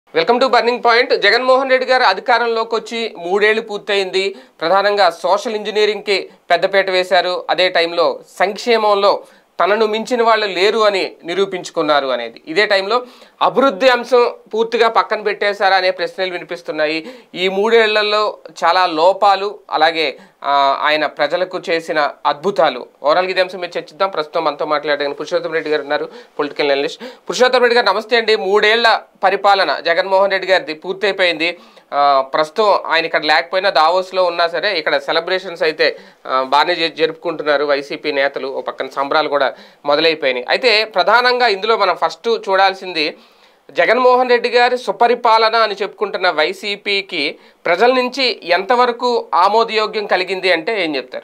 Welcome to burning point Jaganmohan Reddy గారు అధికారంలోకి వచ్చి మూడేళ్లు పూర్తయింది ప్రధానంగా సోషల్ ఇంజనీరింగ్కి పెద్దపీట వేశారు అదే టైంలో సంక్షేమంలో తనను మించిన వాళ్ళు లేరు అని నిరూపించుకున్నారు అనేది ఇదే టైంలో అభివృద్ధి అంశం పూర్తిగా పక్కన పెట్టేశారా అనే ప్రశ్నలు వినిపిస్తున్నాయి ఈ మూడేళ్లలో చాలా లోపాలు అలాగే ఆ, ఆయన ప్రజలకు చేసిన అద్భుతాలు ఓవరాల్గా ఇదే అంశం మీద చర్చిద్దాం ప్రస్తుతం మనతో మాట్లాడడానికి పురుషోత్తం రెడ్డి గారు ఉన్నారు పొలిటికల్ అనలిస్ట్ పురుషోత్తం రెడ్డి గారు నమస్తే అండి మూడేళ్ల పరిపాలన జగన్మోహన్ రెడ్డి గారిది పూర్తయిపోయింది ఆ, ప్రస్తుతం ఆయన ఇక్కడ లేకపోయినా దావోస్లో ఉన్నా సరే ఇక్కడ సెలబ్రేషన్స్ అయితే ఆ, బాగానే జ- జరుపుకుంటున్నారు వైసీపీ నేతలు ఓ పక్కన సంబరాలు కూడా మొదలైపోయినాయి అయితే ప్రధానంగా ఇందులో మనం ఫస్ట్ చూడాల్సింది జగన్మోహన్ రెడ్డి గారి సుపరిపాలన అని చెప్పుకుంటున్న వైసీపీకి ప్రజల నుంచి ఎంతవరకు ఆమోదయోగ్యం కలిగింది అంటే ఏం చెప్తారు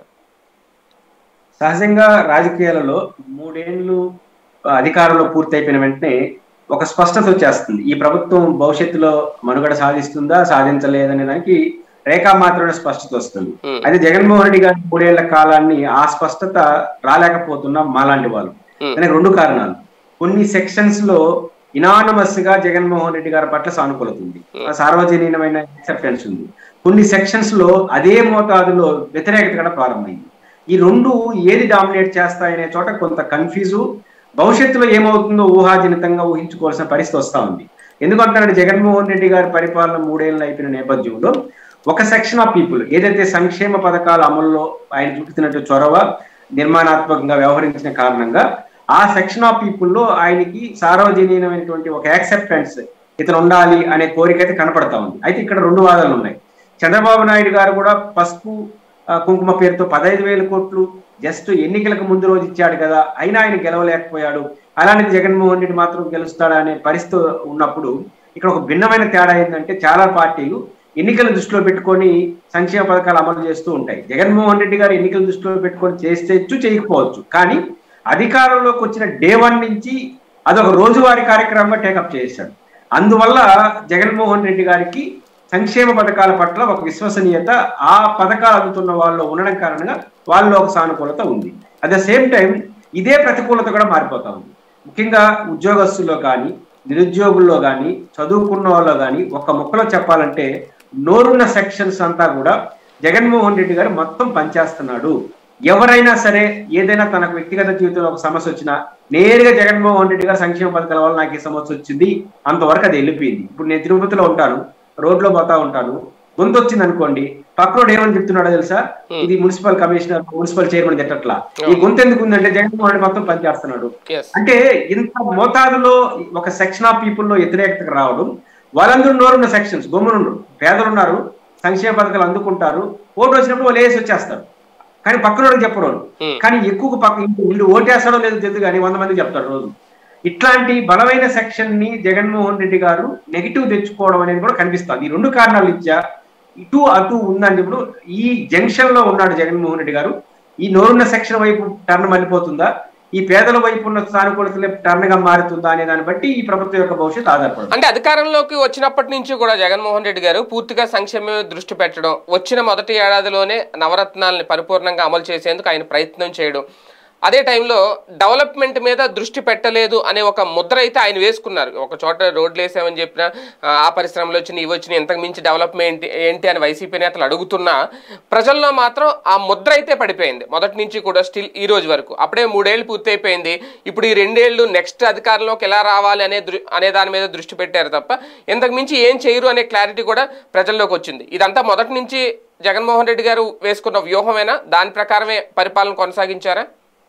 సహజంగా రాజకీయాలలో మూడేళ్లు అధికారంలో పూర్తయిపోయిన వెంటనే ఒక స్పష్టత వచ్చేస్తుంది ఈ ప్రభుత్వం భవిష్యత్తులో మనుగడ సాధిస్తుందా సాధించలేదనే దానికి రేఖా మాత్రమే స్పష్టత వస్తుంది Hmm. అయితే జగన్మోహన్ రెడ్డి గారి మూడేళ్ల కాలాన్ని ఆ స్పష్టత రాలేకపోతున్నాం మాలాంటి వాళ్ళు Hmm. దానికి రెండు కారణాలు కొన్ని సెక్షన్స్ లో ఇనానమస్ గా జగన్మోహన్ రెడ్డి గారి పట్ల సానుకూలత ఉంది ఆ సార్వజనీయమైన యాక్సెప్టెన్స్ ఉంది కొన్ని సెక్షన్స్ లో అదే మోతాదులో వ్యతిరేకత కూడా ప్రారంభమైంది ఈ రెండు ఏది డామినేట్ చేస్తాయనే చోట కొంత కన్ఫ్యూజు భవిష్యత్తులో ఏమవుతుందో ఊహాజనితంగా ఊహించుకోవాల్సిన పరిస్థితి వస్తా ఉంది ఎందుకంటే జగన్మోహన్ రెడ్డి గారి పరిపాలన మూడేళ్ళు అయిపోయిన నేపథ్యంలో ఒక సెక్షన్ ఆఫ్ పీపుల్ ఏదైతే సంక్షేమ పథకాల అమలులో ఆయన చూపుతున్నట్టు చొరవ నిర్మాణాత్మకంగా వ్యవహరించిన కారణంగా ఆ సెక్షన్ ఆఫ్ పీపుల్లో ఆయనకి సార్వజనీయమైనటువంటి ఒక యాక్సెప్టెన్స్ ఇతను ఉండాలి అనే కోరిక అయితే కనపడతా ఉంది అయితే ఇక్కడ రెండు వాదాలు ఉన్నాయి చంద్రబాబు నాయుడు గారు కూడా పసుపు ఆ, కుంకుమ పేరుతో పదహైదు వేల కోట్లు జస్ట్ ఎన్నికలకు ముందు రోజు ఇచ్చాడు కదా అయినా ఆయన గెలవలేకపోయాడు అలాంటిది జగన్మోహన్ రెడ్డి మాత్రం గెలుస్తాడా అనే పరిస్థితి ఉన్నప్పుడు ఇక్కడ ఒక భిన్నమైన తేడా ఏంటంటే చాలా పార్టీలు ఎన్నికల దృష్టిలో పెట్టుకొని సంక్షేమ పథకాలు అమలు చేస్తూ ఉంటాయి జగన్మోహన్ రెడ్డి గారు ఎన్నికల దృష్టిలో పెట్టుకొని చేసేచ్చు చేయకపోవచ్చు కానీ అధికారంలోకి వచ్చిన డే వన్ నుంచి అదొక రోజువారీ కార్యక్రమంగా టేకప్ చేశాడు అందువల్ల జగన్మోహన్ రెడ్డి గారికి సంక్షేమ పథకాల పట్ల ఒక విశ్వసనీయత ఆ పథకాలు అందుతున్న వాళ్ళు ఉండడం కారణంగా వాళ్ళలో ఒక సానుకూలత ఉంది అట్ ద సేమ్ టైం ఇదే ప్రతికూలత కూడా మారిపోతా ఉంది ముఖ్యంగా ఉద్యోగస్తుల్లో కానీ నిరుద్యోగుల్లో కానీ చదువుకున్న వాళ్ళలో కానీ ఒక ముక్కలో చెప్పాలంటే నోరున్న సెక్షన్స్ అంతా కూడా జగన్మోహన్ రెడ్డి గారు మొత్తం పనిచేస్తున్నాడు ఎవరైనా సరే ఏదైనా తనకు వ్యక్తిగత జీవితంలో ఒక సమస్య వచ్చినా నేరుగా జగన్మోహన్ రెడ్డి గారు సంక్షేమ పథకాల వల్ల నాకు ఈ సమస్య వచ్చింది అంతవరకు అది వెళ్ళిపోయింది ఇప్పుడు నేను తిరుపతిలో ఉంటాను రోడ్లో పోతా ఉంటాను గొంతు వచ్చింది అనుకోండి పక్కనోడు ఏమని చెప్తున్నాడో తెలుసా ఇది మున్సిపల్ కమిషనర్ మున్సిపల్ చైర్మన్ తిట్టట్లా ఈ గొంతు ఎందుకు ఉందంటే జగన్మోహన్ రెడ్డి మొత్తం పనిచేస్తున్నాడు ఎస్ అంటే ఇంత మోతాదులో ఒక సెక్షన్ ఆఫ్ పీపుల్ లో వ్యతిరేకతకు రావడం వాళ్ళందరూ నోరున్న సెక్షన్స్ గమ్మునుండ్రు పేదలు ఉన్నారు సంక్షేమ పథకాలు అందుకుంటారు ఓటు వచ్చినప్పుడు వాళ్ళు వేసి వచ్చేస్తారు కానీ పక్కనోడికి చెప్పరు వాళ్ళు. Hmm. కానీ ఎక్కువ పక్క వీళ్ళు ఓటేస్తాడో లేదో తెలియదు కానీ వంద మంది చెప్తారు రోజు ఇట్లాంటి బలమైన సెక్షన్ ని జగన్మోహన్ రెడ్డి గారు నెగిటివ్ తెచ్చుకోవడం అనేది కూడా కనిపిస్తుంది ఈ రెండు కారణాలు ఇచ్చా ఇటు అటు ఉందని ఇప్పుడు ఈ జంక్షన్ లో ఉన్నాడు జగన్మోహన్ రెడ్డి గారు ఈ నోరున్న సెక్షన్ వైపు టర్న్ మళ్ళిపోతుందా ఈ పేదల వైపు ఉన్న సానుకూలత టర్న్ గా మారుతుందా అనే దాన్ని బట్టి ఈ ప్రభుత్వం యొక్క భవిష్యత్తు ఆధారపడుతుంది అంటే అధికారంలోకి వచ్చినప్పటి నుంచి కూడా జగన్మోహన్ రెడ్డి గారు పూర్తిగా సంక్షేమం మీద దృష్టి పెట్టడం వచ్చిన మొదటి ఏడాదిలోనే నవరత్నాలని పరిపూర్ణంగా అమలు చేసేందుకు ఆయన ప్రయత్నం చేయడం అదే టైంలో డెవలప్మెంట్ మీద దృష్టి పెట్టలేదు అనే ఒక ముద్ర అయితే ఆయన వేసుకున్నారు ఒక చోట రోడ్లు వేసామని చెప్పిన ఆ, ఆ పరిశ్రమలు వచ్చినాయి ఇవి వచ్చినాయి ఇంతకు మించి డెవలప్మెంట్ ఏంటి అని వైసీపీ నేతలు అడుగుతున్నా ప్రజల్లో మాత్రం ఆ ముద్ర అయితే పడిపోయింది మొదటి నుంచి కూడా స్టిల్ ఈ రోజు వరకు అప్పుడే మూడేళ్ళు పూర్తయిపోయింది ఇప్పుడు ఈ రెండేళ్లు నెక్స్ట్ అధికారంలోకి ఎలా రావాలి అనే దృ అనే దాని మీద దృష్టి పెట్టారు తప్ప ఇంతకు మించి ఏం చేయరు అనే క్లారిటీ కూడా ప్రజల్లోకి వచ్చింది ఇదంతా మొదటి నుంచి జగన్మోహన్ రెడ్డి గారు వేసుకున్న వ్యూహమేనా దాని ప్రకారమే పరిపాలన కొనసాగించారా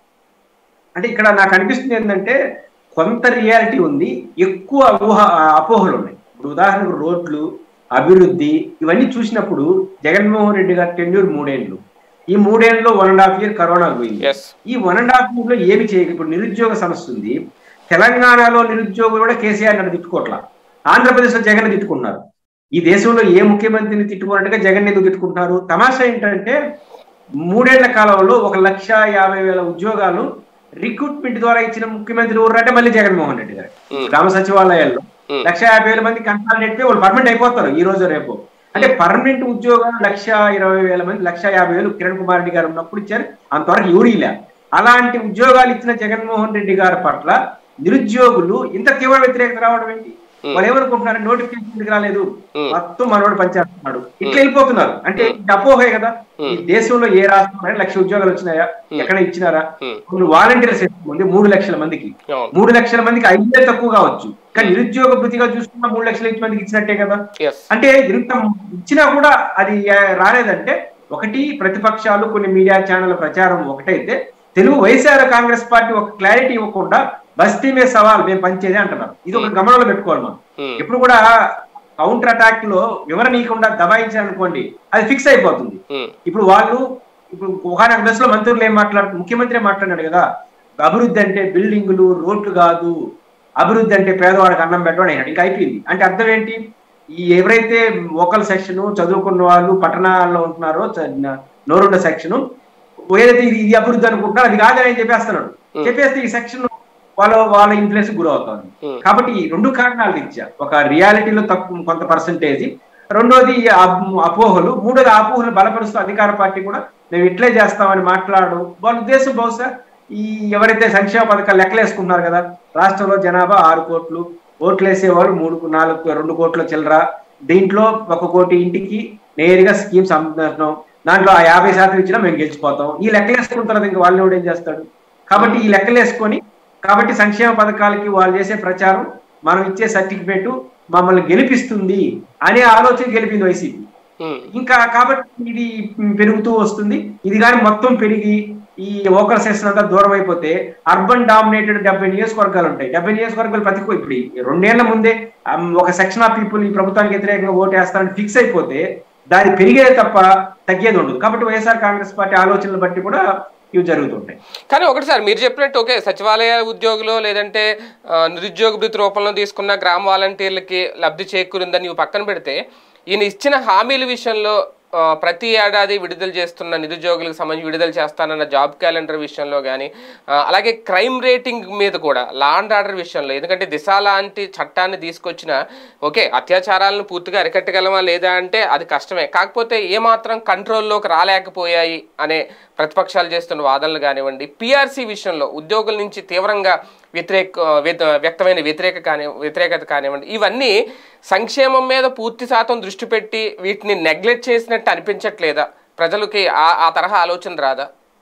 అంటే ఇక్కడ నాకు అనిపిస్తుంది ఏంటంటే కొంత రియాలిటీ ఉంది ఎక్కువ ఊహ అపోహలు ఉన్నాయి ఇప్పుడు ఉదాహరణకు రోడ్లు అభివృద్ధి ఇవన్నీ చూసినప్పుడు జగన్మోహన్ రెడ్డి గారి టెన్యూర్ మూడేళ్ళు ఈ మూడేళ్ళలో one and half year corona పోయింది ఎస్ ఈ వన్ అండ్ హాఫ్ ఇయర్ లో ఏమి చేయక ఇప్పుడు నిరుద్యోగ సమస్య ఉంది తెలంగాణలో నిరుద్యోగులు కూడా కేసీఆర్ నన్ను తిట్టుకోవట్లా ఆంధ్రప్రదేశ్ లో జగన్ తిట్టుకుంటున్నారు ఈ దేశంలో ఏ ముఖ్యమంత్రిని తిట్టుకున్నట్టుగా జగన్ ఎందుకు తిట్టుకుంటున్నారు తమాషా ఏంటంటే మూడేళ్ల కాలంలో ఒక లక్ష యాభై వేల ఉద్యోగాలు రిక్రూట్మెంట్ ద్వారా ఇచ్చిన ముఖ్యమంత్రి ఎవరు అంటే మళ్ళీ జగన్మోహన్ రెడ్డి గారు Hmm. గ్రామ సచివాలయాల్లో Hmm. లక్ష యాభై వేల మంది కంటాలు నెట్టి వాళ్ళు పర్మనెంట్ అయిపోతారు ఈ రోజు రేపు అంటే పర్మనెంట్ ఉద్యోగాలు లక్ష ఇరవై వేల మంది లక్ష యాభై వేలు కిరణ్ కుమార్ రెడ్డి గారు ఉన్నప్పుడు ఇచ్చారు అంతవరకు ఎవరిలే అలాంటి ఉద్యోగాలు ఇచ్చిన జగన్మోహన్ రెడ్డి గారి పట్ల నిరుద్యోగులు ఇంత తీవ్ర వ్యతిరేకత రావడం ఏంటి వాళ్ళు ఏమనుకుంటున్నారు నోటిఫికేషన్ ఎందుకు రాలేదు Hmm. మొత్తం మనోడు పనిచేస్తున్నాడు ఇట్లా వెళ్ళిపోతున్నారు అంటే ఇది అపోహే కదా ఈ దేశంలో ఏ రాష్ట్రంలో లక్ష ఉద్యోగాలు వచ్చినాయా ఎక్కడ ఇచ్చినారా Hmm. కొన్ని వాలంటీర్స్ ఉంది మూడు లక్షల మందికి అవును మూడు లక్షల మందికి ఐదే తక్కువ కావచ్చు కానీ నిరుద్యోగ భృతిగా చూసుకున్న మూడు లక్షల మందికి ఇచ్చినట్టే కదా ఎస్ అంటే ఇంత ఇచ్చినా కూడా అది ఆ, రాలేదంటే ఒకటి ప్రతిపక్షాలు కొన్ని మీడియా ఛానల్ ప్రచారం ఒకటైతే తెలుగు వైఎస్ఆర్ కాంగ్రెస్ పార్టీ ఒక క్లారిటీ ఇవ్వకుండా బస్తీ మీద సవాల్ మేము పంచేదే అంటున్నారు ఇది ఒక గమనంలో పెట్టుకోవాలి మనం ఎప్పుడు కూడా కౌంటర్ అటాక్ లో వివరణ ఇవ్వకుండా దబాయించారనుకోండి అది ఫిక్స్ అయిపోతుంది ఇప్పుడు వాళ్ళు ఇప్పుడు ఒకనొక దశలో మంత్రులు ఏం మాట్లాడుతూ ముఖ్యమంత్రి మాట్లాడినాడు కదా అభివృద్ధి అంటే బిల్డింగులు రోడ్లు కాదు అభివృద్ధి అంటే పేదవాడికి అన్నం పెట్టడం అయినాడు ఇంకా అయిపోయింది అంటే అర్థం ఏంటి ఈ ఎవరైతే లోకల్ సెక్షన్ చదువుకున్న వాళ్ళు పట్టణాల్లో ఉంటున్నారో చ- నోరుండ సెక్షన్ ఏదైతే ఇది ఇది అభివృద్ధి అనుకుంటున్నారో అది కాదని చెప్పేస్తున్నాడు చెప్పేస్తే ఈ సెక్షన్ వాళ్ళ వాళ్ళ ఇన్ఫ్లుయెన్స్ గురవుతుంది కాబట్టి ఈ రెండు కారణాలు ఇచ్చా ఒక రియాలిటీలో తక్కువ కొంత పర్సంటేజ్ రెండోది ఈ అప్- అపోహలు మూడోది ఆ అపోహలు బలపరుస్తూ అధికార పార్టీ కూడా మేము ఇట్లే చేస్తామని మాట్లాడు వాళ్ళ ఉద్దేశం బహుశా ఈ ఎవరైతే సంక్షేమ పథకాలు లెక్కలేసుకుంటున్నారు కదా రాష్ట్రంలో జనాభా ఆరు కోట్లు ఓట్లు వేసేవాళ్ళు మూడు నాలుగు రెండు కోట్ల చిల్లర దీంట్లో ఒక కోటి ఇంటికి నేరుగా స్కీమ్స్ అమ్ముతున్నాం దాంట్లో ఆ యాభై శాతం ఇచ్చినా మేము గెలిచిపోతాం ఈ లెక్కలేసుకున్న తర్వాత ఇంకా వాళ్ళు ఎవడు ఏం చేస్తాడు కాబట్టి ఈ లెక్కలేసుకొని కాబట్టి సంక్షేమ పథకాలకి వాళ్ళు చేసే ప్రచారం మనం ఇచ్చే సర్టిఫికేట్ మమ్మల్ని గెలిపిస్తుంది అనే ఆలోచన గెలిపింది వైసీపీ ఇంకా కాబట్టి ఇది పెరుగుతూ వస్తుంది ఇది కానీ మొత్తం పెరిగి ఈ ఓకల్ సెషన్ అంతా దూరం అయిపోతే అర్బన్ డామినేటెడ్ డెబ్బై నియోజకవర్గాలు ఉంటాయి డెబ్బై నియోజకవర్గాలు ప్రతికూ ఇప్పుడు ఈ రెండేళ్ల ముందే అమ్, ఒక సెక్షన్ ఆఫ్ పీపుల్ ఈ ప్రభుత్వానికి వ్యతిరేకంగా ఓటేస్తారని ఫిక్స్ అయిపోతే దాని పెరిగేది తప్ప తగ్గేది ఉండదు కాబట్టి వైఎస్ఆర్ కాంగ్రెస్ పార్టీ ఆలోచనలు బట్టి కూడా ఇవి జరుగుతుంటాయి కానీ ఒకటి సార్ మీరు చెప్పినట్టు ఓకే సచివాలయ ఉద్యోగులు లేదంటే ఆ, నిరుద్యోగ భృతి రూపంలో తీసుకున్న గ్రామ వాలంటీర్లకి లబ్ధి చేకూరిందని ఇవి పక్కన పెడితే ఈయన ఇచ్చిన హామీల విషయంలో ఆ, ప్రతి ఏడాది విడుదల చేస్తున్న నిరుద్యోగులకు సంబంధించి విడుదల చేస్తానన్న జాబ్ క్యాలెండర్ విషయంలో కానీ అలాగే క్రైమ్ రేటింగ్ మీద కూడా లా అండ్ ఆర్డర్ విషయంలో ఎందుకంటే దిశ లాంటి చట్టాన్ని తీసుకొచ్చిన ఓకే అత్యాచారాలను పూర్తిగా అరికట్టగలమా లేదా అంటే అది కష్టమే కాకపోతే ఏమాత్రం కంట్రోల్లోకి రాలేకపోయాయి అనే ప్రతిపక్షాలు చేస్తున్న వాదనలు కానివ్వండి పిఆర్సీ విషయంలో ఉద్యోగుల నుంచి తీవ్రంగా వ్యతిరేక వ్యత- వ్యక్తమైన వ్యతిరేక కాని వ్యతిరేకత కానివ్వండి ఇవన్నీ సంక్షేమం మీద పూర్తి శాతం దృష్టి పెట్టి వీటిని నెగ్లెక్ట్ చేసినట్టు అనిపించట్లేదా ప్రజలకి ఆ ఆ తరహా ఆలోచన రాదా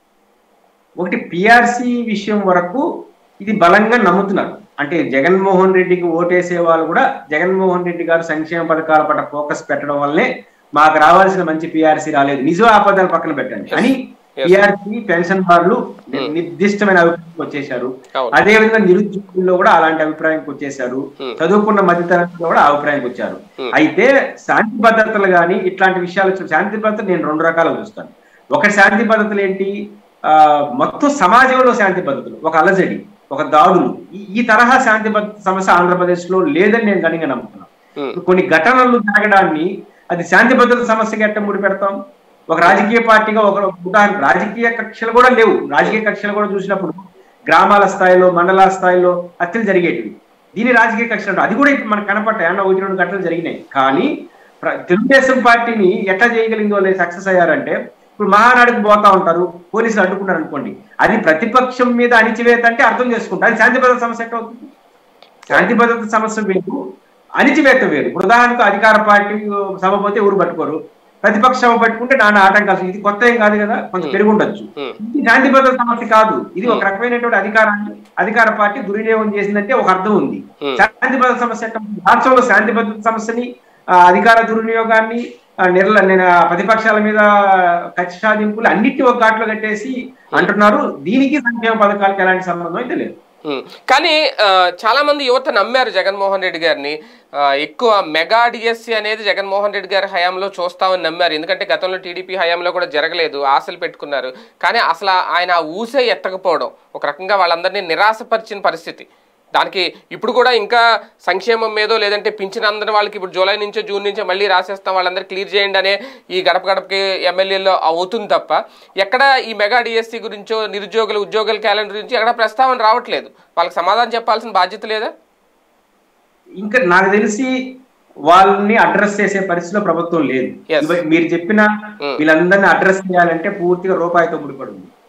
ఒకటి పిఆర్సి విషయం వరకు ఇది బలంగా నమ్ముతున్నారు అంటే జగన్మోహన్ రెడ్డికి ఓటేసే వాళ్ళు కూడా జగన్మోహన్ రెడ్డి గారు సంక్షేమ పథకాల పట్ల ఫోకస్ పెట్టడం వల్లే మాకు రావాల్సిన మంచి పిఆర్సీ రాలేదు నిజం ఆపదాలు పక్కన పెట్టండి అని పిఆర్సీ పెన్షన్ బార్లు నిర్దిష్టమైన అభిప్రాయం వచ్చేశారు అవును. అదే విధంగా నిరుద్యోగుల్లో కూడా అలాంటి అభిప్రాయంకి వచ్చేసారు Hmm. చదువుకున్న మధ్యతరగతిలో కూడా ఆ అభిప్రాయంకి వచ్చారు Hmm. అయితే శాంతి భద్రతలు కానీ ఇట్లాంటి విషయాలు వచ్చిన శాంతి భద్రత నేను రెండు రకాలుగా చూస్తాను ఒకటి శాంతి భద్రతలు ఏంటి ఆ మొత్తం సమాజంలో శాంతి భద్రతలు ఒక అలజడి ఒక దాడులు ఈ- ఈ తరహా శాంతి భద్రత సమస్య ఆంధ్రప్రదేశ్ లో లేదని నేను గణంగా నమ్ముతున్నాను ఉమ్, కొన్ని ఘటనలు జరగడాన్ని అది శాంతి భద్రత సమస్యగా ఎట్ట ముడి పెడతాం ఒక రాజకీయ పార్టీగా ఒక ఉదాహరణ రాజకీయ కక్షలు కూడా లేవు రాజకీయ కక్షలు కూడా చూసినప్పుడు గ్రామాల స్థాయిలో మండల స్థాయిలో హత్యలు జరిగేటివి దీని రాజకీయ కక్షలు అంటారు. అది కూడా ఇప్పుడు మనకు కనపడ్డాయి అన్న ఒకటి రెండు ఘటనలు జరిగినాయి కానీ ప్ర- తెలుగుదేశం పార్టీని ఎట్లా చేయగలిగిందో లేదు సక్సెస్ అయ్యారంటే ఇప్పుడు మహానాడుకు పోతా ఉంటారు పోలీసులు అడ్డుకున్నారు అనుకోండి అది ప్రతిపక్షం మీద అణిచివేత అంటే అర్థం చేసుకుంటారు అది శాంతి భద్రత సమస్య ఎట్లా అవుతుంది శాంతి భద్రత సమస్య వేరు అణిచివేత వేరు ఇప్పుడు ఉదాహరణకు అధికార పార్టీ సభ పోతే ఊరు పట్టుకోరు ప్రతిపక్ష సభ పట్టుకుంటే నాన్న ఆటంకాలు ఇది కొత్త ఏం కాదు కదా కొంచెం పెరిగి ఉండొచ్చు ఉమ్, ఇది శాంతి భద్రత సమస్య కాదు ఇది ఒక రకమైనటువంటి అధికారాన్ని అధికార పార్టీ దుర్వినియోగం చేసిందంటే ఒక అర్థం ఉంది Hmm. శాంతి భద్రత సమస్య ఎట్లా ఉంది? రాష్ట్రంలో శాంతి భద్రత సమస్యని ఆ, అధికార దుర్వినియోగాన్ని ఆ, నిర్ల నేను ఆ ప్రతిపక్షాల మీద కక్ష సాధింపులు అన్నిటిని ఒక ఘాట్లో కట్టేసి అంటున్నారు దీనికి సంక్షేమ పథకాలకు ఎలాంటి సంబంధం అయితే లేదు ఉమ్. కానీ ఆ, చాలా మంది యువత నమ్మారు జగన్మోహన్ రెడ్డి గారిని ఆ, ఎక్కువ మెగా డిఎస్సి అనేది జగన్మోహన్ రెడ్డి గారి హయాంలో చూస్తామని నమ్మారు ఎందుకంటే గతంలో టీడీపీ హయాంలో కూడా జరగలేదు ఆశలు పెట్టుకున్నారు కానీ అసలు ఆయన ఆ ఊసే ఎత్తకపోవడం ఒక రకంగా వాళ్ళందరినీ నిరాశపరిచిన పరిస్థితి దానికి ఇప్పుడు కూడా ఇంకా సంక్షేమం మీదో లేదంటే పింఛన్ అందరి వాళ్ళకి ఇప్పుడు జూలై నుంచో జూన్ నుంచో మళ్ళీ రాసేస్తాం వాళ్ళందరూ క్లియర్ చేయండి అనే ఈ గడప గడపకి ఎమ్మెల్యేలో అవుతుంది తప్ప ఎక్కడ ఈ మెగా డిఎస్సి గురించో నిరుద్యోగుల ఉద్యోగుల క్యాలెండర్ గురించి ఎక్కడ ప్రస్తావన రావట్లేదు వాళ్ళకి సమాధానం చెప్పాల్సిన బాధ్యత లేదా ఇంకా నాకు తెలిసి వాళ్ళని అడ్రస్ చేసే పరిస్థితిలో ప్రభుత్వం లేదు Yes. ఇవ- మీరు చెప్పిన Mm. వీళ్ళందరినీ అడ్రస్ చేయాలంటే పూర్తిగా రూపాయితో ముడిపడి ఉంది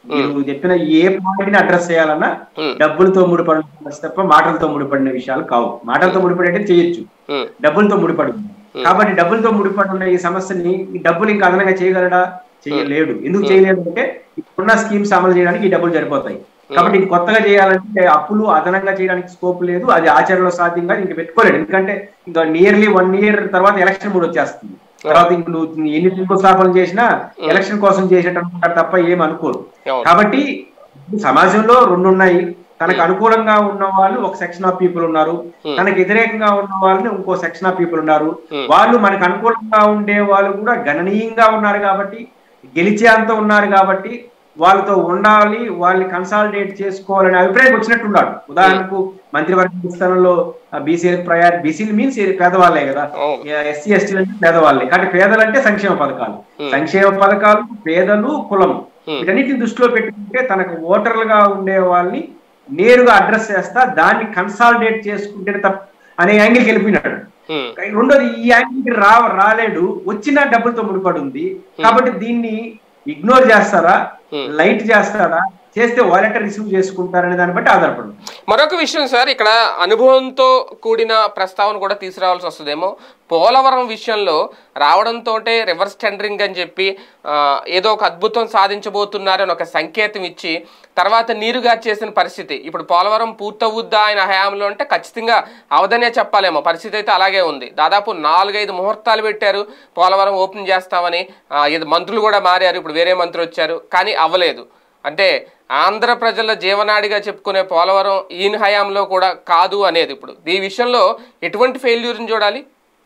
మీరు చెప్పిన ఏ పాయింట్ ని అడ్రస్ చేయాలన్నా ఉమ్, డబ్బులతో ముడిపడిన సమస్య తప్ప మాటలతో ముడిపడిన విషయాలు కావు మాటలతో ముడిపడి అంటే చేయొచ్చు ఉమ్, డబ్బులతో ముడిపడి ఉంది. కాబట్టి డబ్బులతో ముడిపడి ఉన్న ఈ సమస్యని ఈ డబ్బులు ఇంకా అదనంగా చేయగలడా చేయలేడు ఎందుకు చేయలేడు అంటే ఇప్పుడున్న స్కీమ్స్ అమలు చేయడానికి ఈ డబ్బులు సరిపోతాయి కాబట్టి ఇంక కొత్తగా చేయాలంటే అప్పులు అదనంగా చేయడానికి స్కోప్ లేదు అది ఆచరణలో సాధ్యంగా ఇంక పెట్టుకోలేడు ఎందుకంటే ఇంకా నియర్లీ వన్ ఇయర్ తర్వాత ఎలక్షన్ కూడా వచ్చేస్తుంది తర్వాత ఇంక నువ్వు ఎన్ని శంకుస్థాపనలు చేసినా ఎలక్షన్ కోసం చేసేట అనుకుంటారు తప్ప ఏం అనుకోరు అవును. కాబట్టి సమాజంలో రెండు ఉన్నాయి తనకు అనుకూలంగా ఉన్న వాళ్ళు ఒక సెక్షన్ ఆఫ్ పీపుల్ ఉన్నారు తనకు వ్యతిరేకంగా ఉన్న వాళ్ళని ఇంకో సెక్షన్ ఆఫ్ పీపుల్ ఉన్నారు వాళ్ళు మనకు అనుకూలంగా ఉండే వాళ్ళు కూడా గణనీయంగా ఉన్నారు కాబట్టి గెలిచే అంత ఉన్నారు కాబట్టి వాళ్ళతో ఉండాలి వాళ్ళని కన్సాలిడేట్ చేసుకోవాలనే అభిప్రాయం వచ్చినట్టున్నాడు ఉదాహరణకు మంత్రివర్గ విస్తరణలో బీసీ ప్రయారి బీసీలు మీన్స్ పేదవాళ్ళే కదా అవును. ఎస్సీ ఎస్టీలు అంటే పేదవాళ్ళే కానీ పేదలంటే సంక్షేమ పథకాలు సంక్షేమ పథకాలు పేదలు కులం వీటన్నిటిని దృష్టిలో పెట్టుకుంటే తనకు ఓటర్లుగా ఉండే వాళ్ళని నేరుగా అడ్రస్ చేస్తా దాన్ని కన్సాలిడేట్ చేసుకుంటే తప్ప అనే యాంగిల్కి వెళ్ళిపోయినాడు ఉమ్, రెండోది ఈ యాంగిల్కి రా రాలేడు వచ్చిన డబ్బులతో ముడిపడి ఉంది కాబట్టి దీన్ని ఇగ్నోర్ చేస్తారా లైట్ చేస్తారా చేస్తే వాలంటీర్ రిసీవ్ చేసుకుంటారనే దాన్ని బట్టి ఆధారపడు మరొక విషయం సార్ ఇక్కడ అనుభవంతో కూడిన ప్రస్తావన కూడా తీసుకురావాల్సి వస్తుందేమో పోలవరం విషయంలో రావడంతో రివర్స్ టెండరింగ్ అని చెప్పి ఆ, ఏదో ఒక అద్భుతం సాధించబోతున్నారని ఒక సంకేతం ఇచ్చి తర్వాత నీరుగా చేసిన పరిస్థితి ఇప్పుడు పోలవరం పూర్తవుద్దా ఆయన హయాంలో అంటే ఖచ్చితంగా అవదనే చెప్పాలేమో పరిస్థితి అయితే అలాగే ఉంది దాదాపు నాలుగైదు ముహూర్తాలు పెట్టారు పోలవరం ఓపెన్ చేస్తామని ఆ, ఇది మంత్రులు కూడా మారారు ఇప్పుడు వేరే మంత్రి వచ్చారు కానీ అవ్వలేదు అంటే ఆంధ్ర ప్రజల జీవనాడిగా చెప్పుకునే పోలవరం ఈయన హయాంలో కూడా కాదు అనేది ఇప్పుడు ఈ విషయంలో ఎటువంటి ఫెయిల్యూర్ని చూడాలి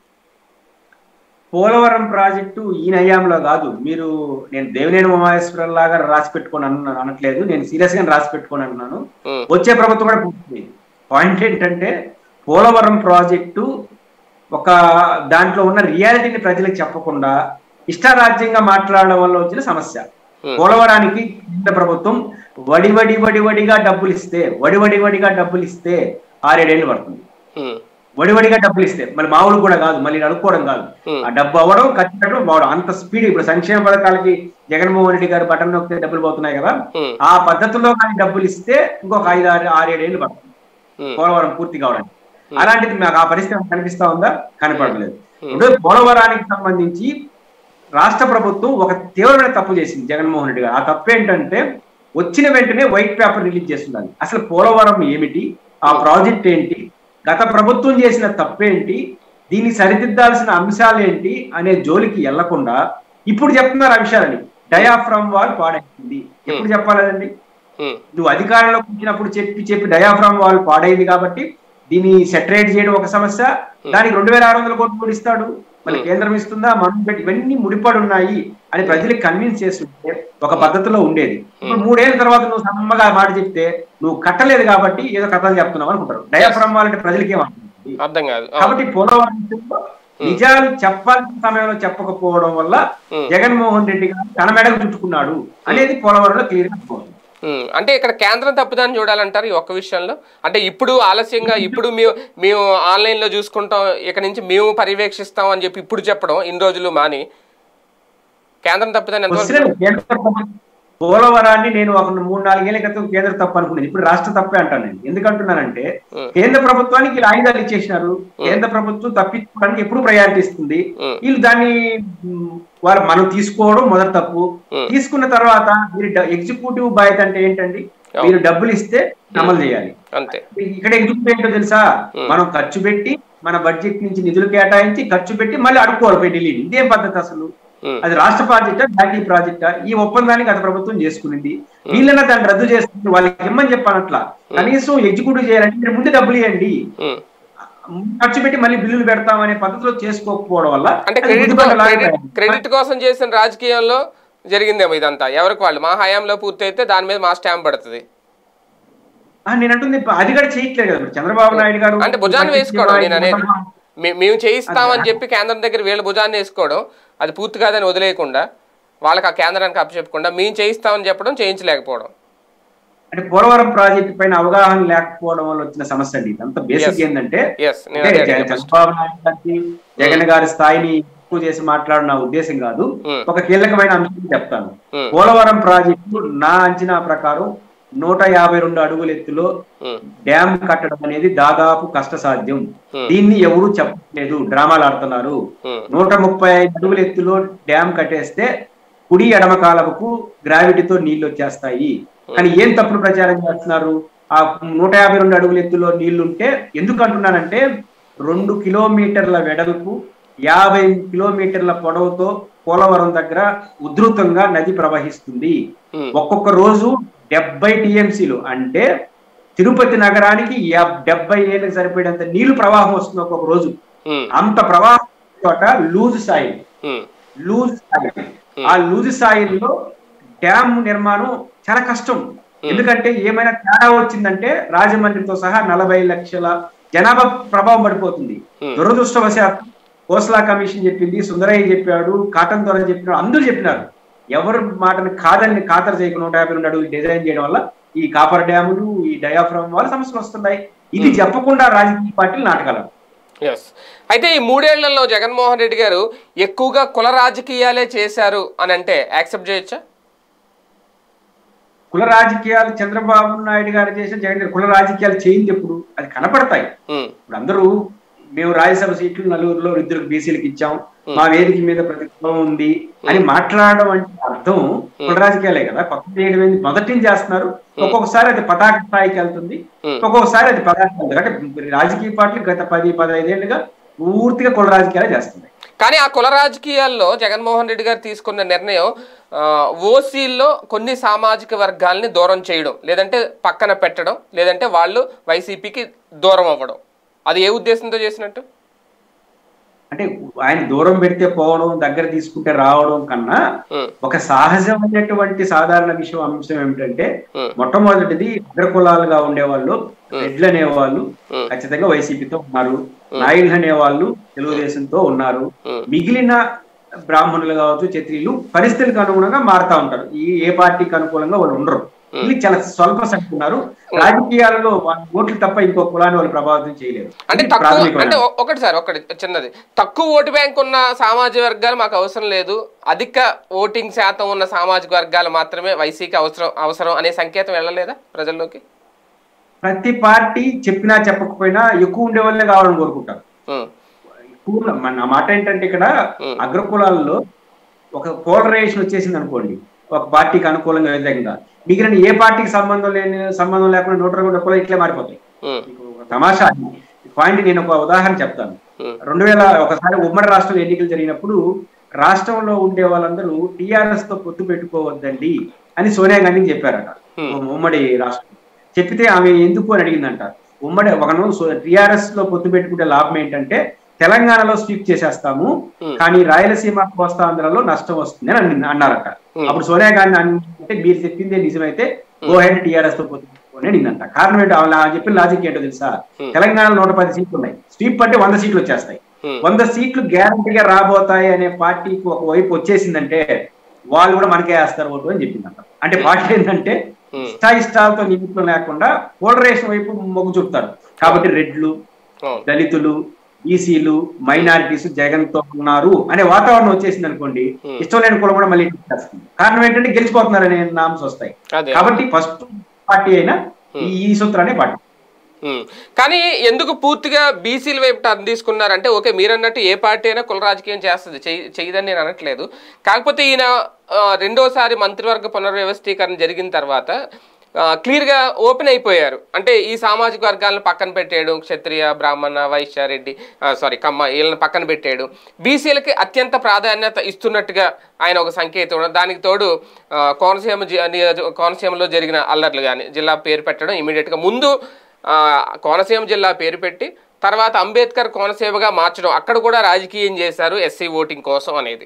పోలవరం ప్రాజెక్టు ఈ నయాంలో కాదు మీరు నేను దేవినేని ఉమాయేశ్వరం లాగా రాసి పెట్టుకొని అన్న అనట్లేదు నేను సీరియస్ గా రాసి పెట్టుకొని అంటున్నాను ఉమ్, వచ్చే ప్రభుత్వం కూడా పూర్తి పాయింట్ ఏంటంటే పోలవరం ప్రాజెక్టు ఒక దాంట్లో ఉన్న రియాలిటీని ప్రజలకు చెప్పకుండా ఇష్టారాజ్యంగా మాట్లాడడం వల్ల వచ్చిన సమస్య Hmm. పోలవరానికి కేంద్ర ప్రభుత్వం వడి వడి వడి వడిగా డబ్బులు ఇస్తే వడి వడి వడిగా డబ్బులు ఇస్తే ఆరేడేళ్ళు పడుతుంది ఉమ్, వడివడిగా డబ్బులు ఇస్తే మళ్ళీ మామూలు కూడా కాదు మళ్ళీ అనుకోవడం కాదు Hmm. ఆ డబ్బు అవ్వడం ఖర్చు పెట్టడం పోవడం అంత స్పీడ్ ఇప్పుడు సంక్షేమ పథకాలకి జగన్మోహన్ రెడ్డి గారు బటన్ నొక్కితే డబ్బులు పోతున్నాయి కదా ఉమ్, ఆ పద్ధతిలో కానీ డబ్బులు ఇస్తే ఇంకొక ఐదు ఆరు ఆరేడేళ్ళు పడుతుంది ఉమ్, పోలవరం పూర్తి కావడానికి అలాంటిది మాకు ఆ పరిస్థితి ఏమైనా కనిపిస్తా ఉందా కనపడలేదు ఇప్పుడు పోలవరానికి సంబంధించి రాష్ట్ర ప్రభుత్వం ఒక తీవ్రమైన తప్పు చేసింది జగన్మోహన్ రెడ్డి గారు ఆ తప్పు ఏంటంటే వచ్చిన వెంటనే వైట్ పేపర్ రిలీజ్ చేస్తున్నారు అసలు పోలవరం ఏమిటి ఆ ప్రాజెక్ట్ ఏంటి గత ప్రభుత్వం చేసిన తప్పేంటి దీన్ని సరిదిద్దాల్సిన అంశాలు ఏంటి అనే జోలికి వెళ్లకుండా ఇప్పుడు చెప్తున్నారు ఆ విషయాలని డయాఫ్రమ్ వాల్ పాడైంది ఎప్పుడు చెప్పాలండి ఉమ్, నువ్వు అధికారంలోకి వచ్చినప్పుడు చెప్పి చెప్పి డయాఫ్రామ్ వాళ్ళు పాడైంది కాబట్టి దీన్ని సెటరేట్ చేయడం ఒక సమస్య దానికి రెండు వేల ఆరు వందల కోట్లు కూడా ఇస్తాడు మళ్ళీ కేంద్రం ఇస్తుందా మనం పెట్టి ఇవన్నీ ముడిపడి ఉన్నాయి అని ప్రజలకు కన్విన్స్ చేస్తుంటే ఒక పద్ధతిలో ఉండేది ఇప్పుడు మూడేళ్ల తర్వాత నువ్వు సమ్మగా ఆ మాట చెప్తే నువ్వు కట్టలేదు కాబట్టి ఏదో కథలు చెప్తున్నావు అనుకుంటారు డయాఫ్రామ్ వాళ్ళంటే ప్రజలకి ఏమవుతుంది అర్థం కాదు ఆ, కాబట్టి పోలవరం విషయంలో నిజాలు చెప్పాల్సిన సమయంలో చెప్పకపోవడం వల్ల Hmm. జగన్మోహన్ రెడ్డి గారు తన మెడకు చుట్టుకున్నాడు అనేది పోలవరంలో క్లియర్ గా పోతుంది ఉమ్, అంటే ఇక్కడ కేంద్రం తప్పుదని చూడాలంటారు ఈ ఒక్క విషయంలో అంటే ఇప్పుడు ఆలస్యంగా ఇప్పుడు మేము మేము ఆన్లైన్లో చూసుకుంటాం ఇక నుంచి మేము పర్యవేక్షిస్తాం అని చెప్పి ఇప్పుడు చెప్పడం ఇన్ని రోజులు మాని కేంద్రం తప్పుదని ఎంతవరకు వస్తున్నాయి. కేంద్ర ప్రభుత్వం పోలవరాన్ని నేను ఒక మూడు నాలుగేళ్ల క్రితం కేంద్ర తప్పు అనుకునేది ఇప్పుడు రాష్ట్ర తప్పే అంటాను నేను ఎందుకంటున్నానంటే ఉం. కేంద్ర ప్రభుత్వానికి వీళ్ళు ఆయుధాలు ఇచ్చేసినారు కేంద్ర ప్రభుత్వం తప్పించుకోవడానికి ఎప్పుడు ప్రయారిటీ ఇస్తుంది ఉం. వీళ్ళు దాన్ని ఉమ్, వాళ్ళు మనం తీసుకోవడం మొదటి తప్పు ఉం. తీసుకున్న తర్వాత మీరు ఎగ్జిక్యూటివ్ బాధ్యత అంటే ఏంటండి మీరు డబ్బులు ఇస్తే అమలు చేయాలి అంతే ఇక్కడ ఎగ్జిక్యూటివ్ ఏంటో తెలుసా మనం ఖర్చు పెట్టి మన బడ్జెట్ నుంచి నిధులు కేటాయించి ఖర్చు పెట్టి మళ్ళీ అడుక్కోవాలి పోయి ఢిల్లీని ఇదేం పద్ధతి అసలు ఉం. అది రాష్ట్ర ప్రాజెక్టా జాతీయ ప్రాజెక్టా ఈ ఒప్పందాన్ని గత ప్రభుత్వం చేసుకునింది వీళ్ళన్నా దాన్ని రద్దు చేస్తుంది వాళ్ళకి ఇమ్మని చెప్పానట్లా కనీసం ఎగ్జిక్యూటివ్ చేయాలంటే మీరు ముందు డబ్బులు ఇవ్వండి ఉం. ఖర్చు పెట్టి మళ్ళీ బిల్లులు పెడతామనే పద్ధతిలో చేసుకోకపోవడం వల్ల అంటే అది క్రెడిట్ గుదిబండ లాగా క్రెడిట్ తయారైంది. క్రెడిట్ కోసం చేసిన రాజకీయంలో జరిగిందేమో ఇదంతా ఎవరికి వాళ్ళు మా హయాంలో పూర్తి అయితే దాని మీద మా స్టాంప్ పడుతుంది ఆ, నేను అంటుంది అది కూడా చేయట్లేదు కదా ఇప్పుడు చంద్రబాబు నాయుడు గారు అంటే భుజాన్ని వేసుకోవడం నేను అనేది మే- మేము చేయిస్తామని చెప్పి కేంద్రం దగ్గర వీళ్ళ భుజాన్ని వేసుకోవడం అది పూర్తి కాదని వదిలేయకుండా వాళ్ళకి ఆ కేంద్రానికి అప్పచెప్పకుండా మేము చేయిస్తామని చెప్పడం చేయించలేకపోవడం అంటే పోలవరం ప్రాజెక్టు పైన అవగాహన లేకపోవడం వల్ల వచ్చిన సమస్య అండి ఇదంతా బేసిక్ Yes. ఏంటంటే ఎస్ నేను అంటే అదే జగన్- అడిగాను first. చంద్రబాబు నాయుడు గారికి జగన్ గారి స్థాయిని తక్కువ చేసి మాట్లాడిన ఉద్దేశం కాదు ఉమ్, ఒక కీలకమైన అంశం చెప్తాను ఉమ్, పోలవరం ప్రాజెక్టు నా అంచనా ప్రకారం నూట యాభై రెండు అడుగుల ఎత్తులో ఉమ్, డ్యామ్ కట్టడం అనేది దాదాపు కష్టసాధ్యం ఉమ్, దీన్ని ఎవరు చెప్పలేదు డ్రామాలు ఆడుతున్నారు ఉమ్, నూట ముప్పై ఐదు అడుగుల ఎత్తులో డ్యామ్ కట్టేస్తే కుడి ఎడమ కాలవకు గ్రావిటీతో నీళ్లు వచ్చేస్తాయి కానీ ఏం తప్పుడు ప్రచారం చేస్తున్నారు ఆ నూట యాభై రెండు అడుగుల ఎత్తులో నీళ్లు ఉంటే ఎందుకు అంటున్నానంటే రెండు కిలోమీటర్ల వెడల్పు యాభై కిలోమీటర్ల పొడవుతో పోలవరం దగ్గర ఉధృతంగా నది ప్రవహిస్తుంది ఉమ్, ఒక్కొక్క రోజు డెబ్బై టీఎంసీలు అంటే తిరుపతి నగరానికి యా- డెబ్బై ఏళ్ళకి సరిపోయేంత నీళ్లు ప్రవాహం వస్తుంది ఒక్కొక్క రోజు ఉమ్, అంత ప్రవాహం చోట loose soil um, loose soil ఆ లూజ్ సాయిల్ లో డ్యామ్ నిర్మాణం చాలా కష్టం ఎందుకంటే ఏమైనా తేడా వచ్చిందంటే రాజమండ్రితో సహా నలభై లక్షల జనాభా ప్రభావం పడిపోతుంది Hmm. దురదృష్టవశాత్తు కోస్లా కమిషన్ చెప్పింది సుందరయ్య చెప్పాడు కాటన్ ద్వారా చెప్పినాడు అందరూ చెప్పినారు ఎవరు మాటని కాదని ఖాతరు చేయకుండా నూట యాభై రెండు అడుగులు డిజైన్ చేయడం వల్ల ఈ కాపర్ డ్యాములు ఈ డయాఫ్రామ్ వల్ల సమస్యలు వస్తున్నాయి ఇది చెప్పకుండా రాజకీయ పార్టీలు నాటకాలు ఎస్ అయితే ఈ మూడేళ్లలో జగన్మోహన్ రెడ్డి గారు ఎక్కువగా కుల రాజకీయాలే చేశారు అని అంటే యాక్సెప్ట్ చేయొచ్చా కుల రాజకీయాలు చంద్రబాబు నాయుడు గారు చేసిన జగన్ గారు కుల రాజకీయాలు చేయింది ఎప్పుడు అది కనపడతాయి ఉమ్, ఇప్పుడు అందరూ మేము రాజ్యసభ సీట్లు నలుగురిలో ఇద్దరికి బీసీలకు ఇచ్చాం మా వేదిక మీద ప్రతి కులం ఉంది అని మాట్లాడడం అంటే అర్థం కుల రాజకీయాలే కదా కొత్త చేయడం ఏంది మొదటి నుంచి చేస్తున్నారు ఒక్కొక్కసారి అది పతాక స్థాయికి వెళ్తుంది Hmm. ఒక్కొక్కసారి అది పతాక వెళ్తుంది అంటే రాజకీయ పార్టీలు గత పది పదహైదేళ్లుగా పూర్తిగా కుల రాజకీయాలే చేస్తున్నాయి కానీ ఆ కుల రాజకీయాల్లో జగన్మోహన్ రెడ్డి గారు తీసుకున్న నిర్ణయం ఆ, ఓసీల్లో కొన్ని సామాజిక వర్గాల్ని దూరం చేయడం లేదంటే పక్కన పెట్టడం లేదంటే వాళ్ళు వైసీపీకి దూరం అవ్వడం అది ఏ ఉద్దేశంతో చేసినట్టు అంటే ఆయన దూరం పెడితే పోవడం దగ్గర తీసుకుంటే రావడం కన్నా ఉమ్, ఒక సహజమైనటువంటి సాధారణ విషయం అంశం ఏమిటంటే ఉమ్, మొట్టమొదటిది అగ్ర కులాలుగా ఉండేవాళ్ళు రెడ్లు అనేవాళ్ళు ఉమ్, ఖచ్చితంగా వైసీపీతో ఉన్నారు నాయుడు అనేవాళ్ళు తెలుగుదేశంతో ఉన్నారు ఉమ్, మిగిలిన బ్రాహ్మణులు కావచ్చు క్షత్రియులు పరిస్థితులకు అనుగుణంగా మారుతా ఉంటారు ఈ ఏ పార్టీకి అనుకూలంగా వాళ్ళు ఉండరు ఇది చాలా స్వల్ప సంఖ్య ఉన్నారు రాజకీయాలలో వాళ్ళ ఓట్లు తప్ప ఇంకో కులాన్ని వాళ్ళు ప్రభావితం చేయలేరు అంటే ఇది తక్కువ ప్రాథమికమైన అంటే ఒ- ఒకటి సార్ ఒకటి చిన్నది తక్కువ ఓటు బ్యాంక్ ఉన్న సామాజిక వర్గాలు మాకు అవసరం లేదు అధిక ఓటింగ్ శాతం ఉన్న సామాజిక వర్గాలు మాత్రమే వైసీకి అవసరం అవసరం అనే సంకేతం వెళ్ళలేదా ప్రజల్లోకి ప్రతి పార్టీ చెప్పినా చెప్పకపోయినా ఎక్కువ ఉండే వాళ్ళే కావాలని కోరుకుంటారు ఉమ్, ఎక్కువ మన నా మాట ఏంటంటే ఇక్కడ Hmm. అగ్ర కులాల్లో ఒక పోలరైజేషన్ వచ్చేసింది అనుకోండి ఒక పార్టీకి అనుకూలంగా వ్యతిరేకంగా మిగిలిన ఏ పార్టీకి సంబంధం లేని సంబంధం లేకుండా నూట రెండు కులం ఇట్లే మారిపోతాయి ఉమ్, మీకు ఒక తమాషా పాయింట్ నేను ఒక ఉదాహరణ చెప్తాను ఉమ్, రెండు వేల ఒకసారి ఉమ్మడి రాష్ట్రంలో ఎన్నికలు జరిగినప్పుడు రాష్ట్రంలో ఉండే వాళ్ళందరూ టిఆర్ఎస్ తో పొత్తు పెట్టుకోవద్దండి అని సోనియా గాంధీకి చెప్పారట Hmm. ఉమ్మడి రాష్ట్రం చెప్పితే ఆమె ఎందుకు అని అడిగిందంట ఉమ్మడి ఒకను టిఆర్ఎస్ లో పొత్తు పెట్టుకుంటే లాభం ఏంటంటే తెలంగాణలో స్వీప్ చేసేస్తాము Hmm. కానీ రాయలసీమ కోస్తాంధ్రలో నష్టం వస్తుంది అని అన్ని- అన్నారట Hmm. అప్పుడు సోనియా గాంధీ అంటే మీరు చెప్పిందే నిజమైతే గో హెడ్ టిఆర్ఎస్ తో పొత్తు పెట్టుకోండి అని అనిందంట కారణం ఏంటో ఆమె ఆమె చెప్పిన లాజిక్ ఏంటో తెలుసా Hmm. తెలంగాణలో నూట పది సీట్లు ఉన్నాయి స్వీప్ అంటే వంద సీట్లు వచ్చేస్తాయి ఉమ్, వంద సీట్లు గ్యారంటీగా రాబోతాయి అనే పార్టీకి ఒక వైపు వచ్చేసిందంటే వాళ్ళు కూడా మనకే వేస్తారు ఓటు అని చెప్పిందంట అంటే పార్టీ ఏంటంటే ఉమ్, ఇష్ట ఇష్టాలతో నిమిత్తం లేకుండా పోలరైజేషన్ వైపు మొగ్గు చూపుతారు కాబట్టి రెడ్లు అవును. దళితులు ఈసీలు మైనారిటీస్ జగన్ తో ఉన్నారు అనే వాతావరణం వచ్చేసింది అనుకోండి Hmm. ఇష్టం లేని కులం కూడా మళ్ళీ వచ్చేస్తుంది. కారణం ఏంటంటే గెలిచిపోతున్నారనే నామ్స్ వస్తాయి అదే కాబట్టి ఫస్ట్ పార్టీ అయినా ఈ ఈ సూత్రాన్ని పార్టీ ఉమ్. కానీ ఎందుకు పూర్తిగా బీసీల వైపు టర్న్ తీసుకున్నారంటే ఓకే మీరు అన్నట్టు ఏ పార్టీ అయినా కుల రాజకీయం చేస్తుంది చెయ్యి- చెయ్యదని నేను అనట్లేదు కాకపోతే ఈయన ఆ, రెండోసారి మంత్రివర్గ పునర్వ్యవస్థీకరణ జరిగిన తర్వాత ఆ, క్లియర్గా ఓపెన్ అయిపోయారు అంటే ఈ సామాజిక వర్గాలను పక్కన పెట్టేయడం క్షత్రియ బ్రాహ్మణ వైశ్య రెడ్డి ఆ, సారీ కమ్మ వీళ్ళని పక్కన పెట్టేయడం బీసీలకి అత్యంత ప్రాధాన్యత ఇస్తున్నట్టుగా ఆయన ఒక సంకేతం ఇవ్వడం. దానికి తోడు ఆ, కోనసీమ జి- నియోజక కోనసీమలో జరిగిన అల్లర్లు కానీ జిల్లా పేరు పెట్టడం ఇమీడియట్గా ముందు ఆ, కోనసీమ జిల్లా పేరు పెట్టి తర్వాత అంబేద్కర్ కోనసీమగా మార్చడం అక్కడ కూడా రాజకీయం చేశారు ఎస్సీ ఓటింగ్ కోసం అనేది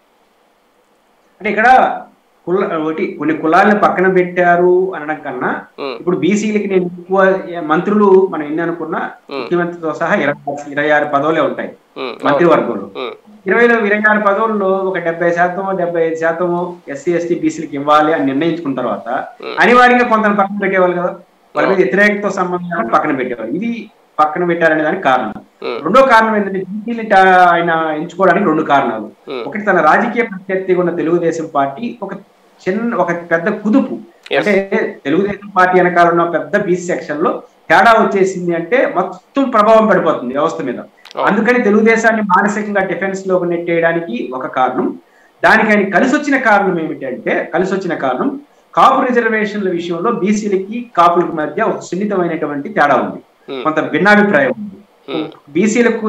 అంటే ఇక్కడ కుల ఒకటి కొన్ని కులాలను పక్కన పెట్టారు అనడం కన్నా ఉమ్, ఇప్పుడు బీసీలకి నేను ఎక్కువ మంత్రులు మనం ఎన్ని అనుకున్నా ముఖ్యమంత్రితో సహా ఇరవై ఇరవై ఆరు పదవులే ఉంటాయి ఉమ్, మంత్రివర్గంలో ఉమ్, ఇరవైలో ఇరవై ఆరు పదవుల్లో ఒక డెబ్బై శాతం డెబ్బై ఐదు శాతం ఎస్సీ ఎస్టీ బీసీలకి ఇవ్వాలి అని నిర్ణయించుకున్న తర్వాత అనివార్యంగా కొంత పక్కన పెట్టేవాళ్ళు కదా వాళ్ళ మీద వ్యతిరేకతో సంబంధం పక్కన పెట్టేవాళ్ళు ఇది పక్కన పెట్టారనే దానికి కారణం Hmm. రెండో కారణం ఏంటంటే బీసీని ఆయన ఎంచుకోవడానికి రెండు కారణాలు Hmm. ఒకటి తన రాజకీయ ప్రత్యర్థిగా ఉన్న తెలుగుదేశం పార్టీ ఒక చిన్న ఒక పెద్ద కుదుపు Yes. అంటే తెలుగుదేశం పార్టీ వెనకాల ఉన్న పెద్ద బీసీ సెక్షన్ లో తేడా వచ్చేసింది అంటే మొత్తం ప్రభావం పడిపోతుంది వ్యవస్థ మీద Oh. అందుకని తెలుగుదేశాన్ని మానసికంగా డిఫెన్స్ లో నెట్టేయడానికి ఒక కారణం దానికి ఆయన కలిసి వచ్చిన కారణం ఏమిటంటే కలిసి వచ్చిన కారణం కాపు రిజర్వేషన్ల విషయంలో బీసీలకి కాపులకు మధ్య ఒక సున్నితమైనటువంటి తేడా ఉంది Hmm. కొంత భిన్నాభిప్రాయం ఉంది Hmm. బీసీలకు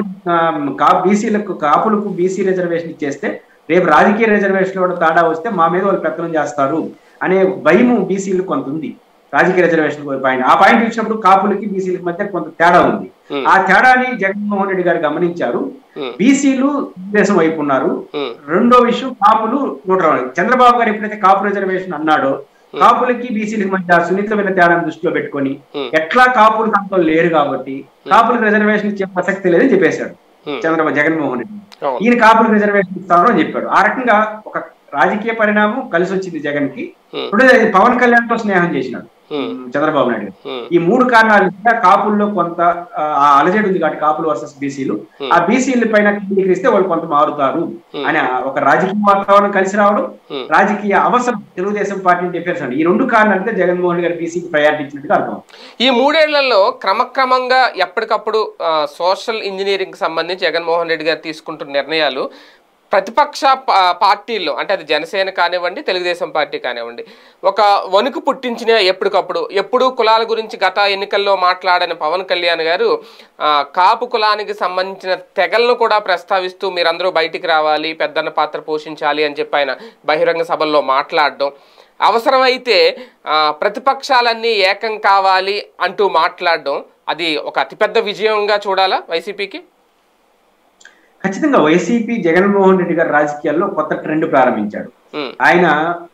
బీసీలకు కాపులకు బీసీ రిజర్వేషన్ ఇచ్చేస్తే రేపు రాజకీయ రిజర్వేషన్ కూడా తేడా వస్తే మా మీద వాళ్ళు పెత్తనం చేస్తారు అనే భయము బీసీలకు కొంత ఉంది రాజకీయ రిజర్వేషన్ పాయింట్ ఆ పాయింట్ ఇచ్చినప్పుడు కాపులకి బీసీలకి మధ్య కొంత తేడా ఉంది Hmm. ఆ తేడాని జగన్మోహన్ రెడ్డి గారు గమనించారు Hmm. బీసీలు దేశం వైపు ఉన్నారు Hmm. రెండో విషయం కాపులు నూట చంద్రబాబు గారు ఎప్పుడైతే కాపు రిజర్వేషన్ అన్నాడో కాపులకి బీసీలకి మధ్య ఆ సున్నితమైన తేడాను దృష్టిలో పెట్టుకొని Hmm. ఎట్లా కాపులు దాంట్లో లేరు కాబట్టి కాపులకు రిజర్వేషన్ ఇచ్చే ప్రసక్తి లేదని చెప్పేశాడు Hmm. చంద్రబాబు జగన్మోహన్ రెడ్డి అవును. ఈయన కాపులకు రిజర్వేషన్ ఇస్తాను అని చెప్పాడు ఆ రకంగా ఒక రాజకీయ పరిణామం కలిసి వచ్చింది జగన్ కి Hmm. రెండోది పవన్ కళ్యాణ్ తో స్నేహం చేసినాడు Hmm. చంద్రబాబు నాయుడు గారు. Hmm. ఈ మూడు కారణాల మీద కాపుల్లో కొంత ఆ, ఆ అలజడి ఉంది కాబట్టి కాపులు వర్సెస్ బీసీలు Hmm. ఆ బీసీల పైన కేంద్రీకరిస్తే వాళ్ళు కొంత మారుతారు Hmm. అని ఆ ఒక రాజకీయ వాతావరణం కలిసి రావడం Hmm. రాజకీయ అవసరం తెలుగుదేశం పార్టీని డిఫెన్స్ అండి ఈ రెండు కారణాలతో జగన్మోహన్ రెడ్డి గారు బీసీకి ప్రయారిటీ ఇచ్చినట్టుగా అర్థం ఈ మూడేళ్లలో క్రమక్రమంగా ఎప్పటికప్పుడు ఆ, సోషల్ ఇంజనీరింగ్ సంబంధించి జగన్మోహన్ రెడ్డి గారు తీసుకుంటున్న నిర్ణయాలు ప్రతిపక్ష పా- పార్టీల్లో అంటే అది జనసేన కానివ్వండి తెలుగుదేశం పార్టీ కానివ్వండి ఒక వణుకు పుట్టించిన ఎప్పటికప్పుడు ఎప్పుడు కులాల గురించి గత ఎన్నికల్లో మాట్లాడిన పవన్ కళ్యాణ్ గారు ఆ, కాపు కులానికి సంబంధించిన తెగలను కూడా ప్రస్తావిస్తూ మీరందరూ బయటికి రావాలి పెద్దన్న పాత్ర పోషించాలి అని చెప్పి ఆయన బహిరంగ సభల్లో మాట్లాడడం అవసరమైతే ఆ, ప్రతిపక్షాలన్నీ ఏకం కావాలి అంటూ మాట్లాడడం అది ఒక అతిపెద్ద విజయంగా చూడాలా వైసీపీకి ఖచ్చితంగా వైసీపీ జగన్మోహన్ రెడ్డి గారు రాజకీయాల్లో కొత్త ట్రెండ్ ప్రారంభించాడు ఉమ్, ఆయన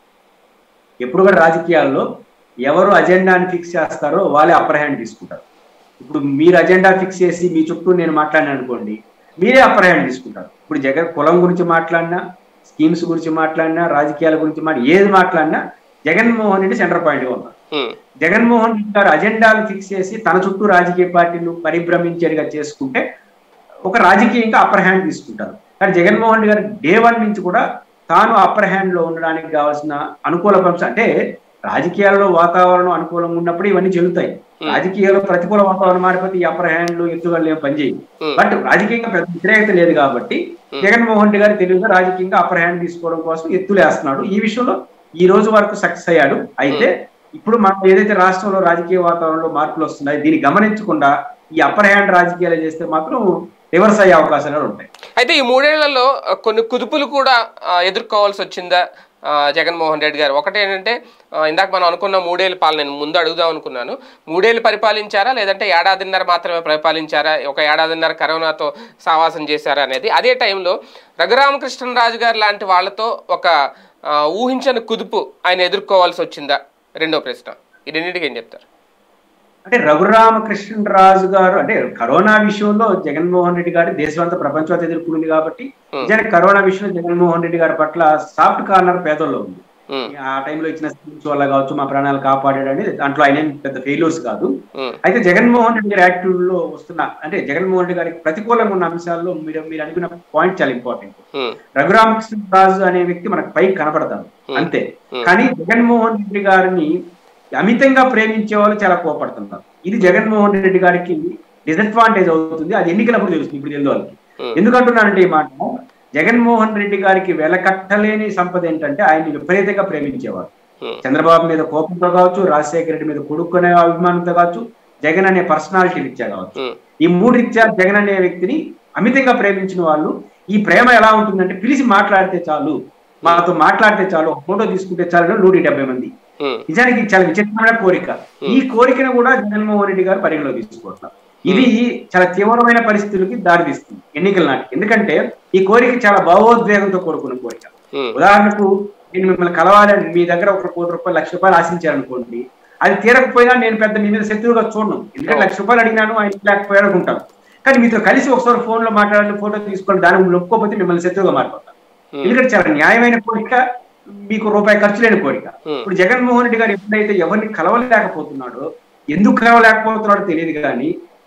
ఎప్పుడు కూడా రాజకీయాల్లో ఎవరు అజెండాని ఫిక్స్ చేస్తారో వాళ్ళే అప్పర్ హ్యాండ్ తీసుకుంటారు ఇప్పుడు మీరు అజెండా ఫిక్స్ చేసి మీ చుట్టూ నేను మాట్లాడినా అనుకోండి మీరే అప్పర్ హ్యాండ్ తీసుకుంటారు ఇప్పుడు జగన్ కులం గురించి మాట్లాడినా స్కీమ్స్ గురించి మాట్లాడినా రాజకీయాల గురించి మాట్లా ఏది మాట్లాడినా జగన్మోహన్ రెడ్డి సెంటర్ పాయింట్గా ఉన్నారు ఉమ్, జగన్మోహన్ రెడ్డి గారు అజెండాలు ఫిక్స్ చేసి తన చుట్టూ రాజకీయ పార్టీలు పరిభ్రమించేట్టుగా చేసుకుంటే ఒక రాజకీయంగా అప్పర్ హ్యాండ్ తీసుకుంటారు కానీ జగన్మోహన్ రెడ్డి గారు డే వన్ నుంచి కూడా తాను అప్పర్ హ్యాండ్ లో ఉండడానికి కావాల్సిన అనుకూల అంశం అంటే రాజకీయాల్లో వాతావరణం అనుకూలంగా ఉన్నప్పుడు ఇవన్నీ చెల్లుతాయి రాజకీయాల్లో ప్రతికూల వాతావరణం మారిపోతే ఈ అప్పర్ హ్యాండ్లు ఎత్తుగడలు ఏం పనిచేయవు Hmm. బట్ రాజకీయంగా పెద్ద వ్యతిరేకత లేదు కాబట్టి జగన్మోహన్ రెడ్డి గారు తెలివిగా రాజకీయంగా అప్పర్ హ్యాండ్ తీసుకోవడం కోసం ఎత్తులేస్తున్నాడు ఈ విషయంలో ఈ రోజు వరకు సక్సెస్ అయ్యాడు అయితే ఇప్పుడు మనం ఏదైతే రాష్ట్రంలో రాజకీయ వాతావరణంలో మార్పులు వస్తున్నాయి దీన్ని గమనించకుండా ఈ అప్పర్ హ్యాండ్ రాజకీయాలు చేస్తే మాత్రం రివర్స్ అయ్యే అవకాశాలు ఉంటాయి అయితే ఈ మూడేళ్లలో ఆ, కొన్ని కుదుపులు కూడా ఆ, ఎదుర్కోవాల్సి వచ్చిందా ఆ, జగన్మోహన్ రెడ్డి గారు ఒకటి ఏంటంటే ఆ, ఇందాక మనం అనుకున్న మూడేళ్ళ పాలన నేను ముందు అడుగుదాం అనుకున్నాను మూడేళ్ళు పరిపాలించారా లేదంటే ఏడాదిన్నర మాత్రమే పరిపాలించారా ఒక ఏడాదిన్నర కరోనాతో సావాసం చేశారా అనేది అదే టైంలో రఘురామకృష్ణరాజు గారు లాంటి వాళ్ళతో ఒక ఆ, ఊహించని కుదుపు ఆయన ఎదుర్కోవాల్సి వచ్చిందా రెండో ప్రశ్న ఈ రెండింటికి ఏం చెప్తారు అంటే రఘురామకృష్ణరాజు గారు అంటే కరోనా విషయంలో జగన్మోహన్ రెడ్డి గారు దేశమంతా ప్రపంచం ఎదుర్కొంది కాబట్టి Hmm. నిజానికి కరోనా విషయంలో జగన్మోహన్ రెడ్డి గారి పట్ల సాఫ్ట్ కార్నర్ పేదల్లో ఉంది ఉమ్, ఆ టైంలో ఇచ్చిన స్కీమ్స్ వల్ల కావచ్చు మా ప్రాణాలు కాపాడాడు అనేది దాంట్లో ఆయన ఏం పెద్ద ఫెయిల్యూర్స్ కాదు ఉమ్, అయితే జగన్మోహన్ రెడ్డి గారి యాక్టివ్ లో వస్తున్న అంటే జగన్మోహన్ రెడ్డి గారికి ప్రతికూలంగా ఉన్న అంశాల్లో మీరు మీరు అనుకున్న పాయింట్ చాలా ఇంపార్టెంట్ ఉమ్, రఘురామకృష్ణరాజు అనే వ్యక్తి మనకు పైకి కనపడతాడు Hmm. అంతే Hmm. కానీ జగన్మోహన్ రెడ్డి గారిని అమితంగా ప్రేమించే వాళ్ళు చాలా కోపడుతున్నారు ఇది జగన్మోహన్ రెడ్డి గారికి డిసడ్వాంటేజ్ అవుతుంది అది ఎన్నికలప్పుడు తెలుస్తుంది ఇప్పుడు తెలియదు వాళ్ళకి Hmm. ఎందుకంటున్నానంటే ఈ మాట జగన్మోహన్ రెడ్డి గారికి వెలకట్టలేని సంపద ఏంటంటే ఆయన్ని విపరీతంగా ప్రేమించేవారు ఉమ్, చంద్రబాబు మీద కోపంతో కావచ్చు రాజశేఖర రెడ్డి మీద కొడుకునే అభిమానంతో కావచ్చు జగన్ అనే పర్సనాలిటీ రీత్యా కావచ్చు ఉమ్, ఈ మూడు రీత్యా జగన్ అనే వ్యక్తిని అమితంగా ప్రేమించిన వాళ్ళు ఈ ప్రేమ ఎలా ఉంటుందంటే పిలిచి మాట్లాడితే చాలు మాతో మాట్లాడితే చాలు ఒక ఫోటో తీసుకుంటే చాలు నూట డెబ్బై మంది ఉమ్, నిజానికి ఇది చాలా విచిత్రమైన కోరిక ఈ కోరికను కూడా జగన్మోహన్ రెడ్డి గారు పరిగణలో తీసుకోవట్లేదు ఇది చాలా తీవ్రమైన పరిస్థితులకి దారితీస్తుంది ఎన్నికల నాటికి ఎందుకంటే ఈ కోరిక చాలా భావోద్వేగంతో కూడుకున్న కోరిక ఉమ్, ఉదాహరణకు నేను మిమ్మల్ని కలవాలని మీ దగ్గర ఒక కోటి రూపాయలు లక్ష రూపాయలు ఆశించారనుకోండి అది తీరకపోయినా నేను పెద్ద మీ మీద శత్రువుగా చూడను ఎందుకంటే లక్ష రూపాయలు అడిగినాను ఆయన లేకపోయాడు అనుకుంటాను కానీ మీతో కలిసి ఒకసారి ఫోన్ లో మాట్లాడాలి ఫోటో తీసుకొని దానికి నొప్పుకోకపోతే మిమ్మల్ని శత్రువుగా మారిపోతాను ఉమ్, ఎందుకంటే చాలా న్యాయమైన కోరిక మీకు రూపాయి ఖర్చు లేని కోరిక Hmm. ఇప్పుడు జగన్మోహన్ రెడ్డి గారు ఎప్పుడైతే ఎవరిని కలవలేకపోతున్నాడో ఎందుకు కలవలేకపోతున్నాడో తెలియదు కానీ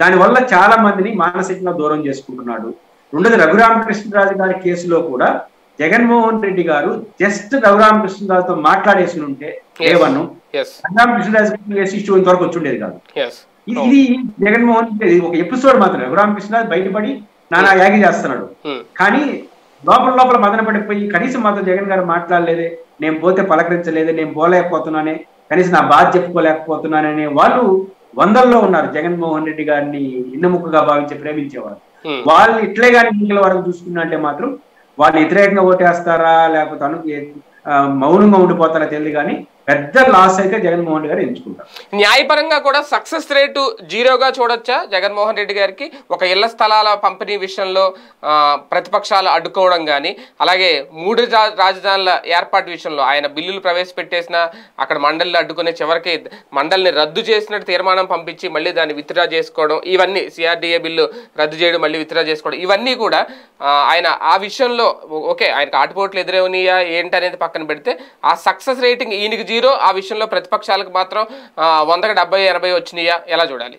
దానివల్ల చాలా మందిని మానసికంగా దూరం చేసుకుంటున్నాడు రెండోది రఘురామకృష్ణరాజు గారి కేసులో కూడా జగన్మోహన్ రెడ్డి గారు జస్ట్ రఘురామకృష్ణరాజుతో మాట్లాడేసి ఉంటే ఏవన్ను ఎస్ రఘురామకృష్ణరాజు కేసు ఇష్యూ ఇంతవరకు వచ్చి ఉండేది కాదు ఎస్ ఇది ఇది జగన్మోహన్ రెడ్డి ఇది ఒక ఎపిసోడ్ మాత్రమే రఘురామకృష్ణరాజు బయటపడి నానా యాగి చేస్తున్నాడు కానీ లోపల లోపల మదన పడిపోయి కనీసం మాతో జగన్ గారు మాట్లాడలేదే నేను పోతే పలకరించలేదే నేను పోలేకపోతున్నానే కనీసం నా బాధ చెప్పుకోలేకపోతున్నాననే వాళ్ళు వందల్లో ఉన్నారు జగన్మోహన్ రెడ్డి గారిని ఇన్నముక్కగా భావించి ప్రేమించేవారు వాళ్ళు ఇట్లే కానీ ఎన్నికల వరకు చూసుకున్నట్టే మాత్రం వాళ్ళు వ్యతిరేకంగా ఓటేస్తారా లేకపోతే అను ఆ, మౌనంగా ఉండిపోతారా తెలియదు కానీ పెద్ద లాస్ అయితే జగన్మోహన్ రెడ్డి గారు ఎంచుకుంటారు న్యాయపరంగా కూడా సక్సెస్ రేటు జీరోగా చూడొచ్చా జగన్మోహన్ రెడ్డి గారికి ఒక ఇళ్ల స్థలాల పంపిణీ విషయంలో ఆ, ప్రతిపక్షాలు అడ్డుకోవడం కానీ అలాగే మూడు రా- రాజధానుల ఏర్పాటు విషయంలో ఆయన బిల్లులు ప్రవేశపెట్టేసిన అక్కడ మండలిని అడ్డుకునే చివరికి మండలిని రద్దు చేసినట్టు తీర్మానం పంపించి మళ్ళీ దాన్ని విత్డ్రా చేసుకోవడం ఇవన్నీ సిఆర్డీఏ బిల్లు రద్దు చేయడం మళ్ళీ విత్డ్రా చేసుకోవడం ఇవన్నీ కూడా ఆ, ఆయన ఆ విషయంలో ఓ- ఓకే ఆయనకు ఆటుపోట్లు ఎదురవునియా ఏంటనేది పక్కన పెడితే ఆ సక్సెస్ రేటింగ్ ఈయనకి జీరో ఆ విషయంలో ప్రతిపక్షాలకు మాత్రం ఆ, వందకి డెబ్బై ఎనభై వచ్చినాయా ఎలా చూడాలి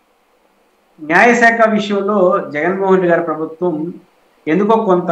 న్యాయశాఖ విషయంలో జగన్మోహన్ రెడ్డి గారి ప్రభుత్వం ఎందుకో కొంత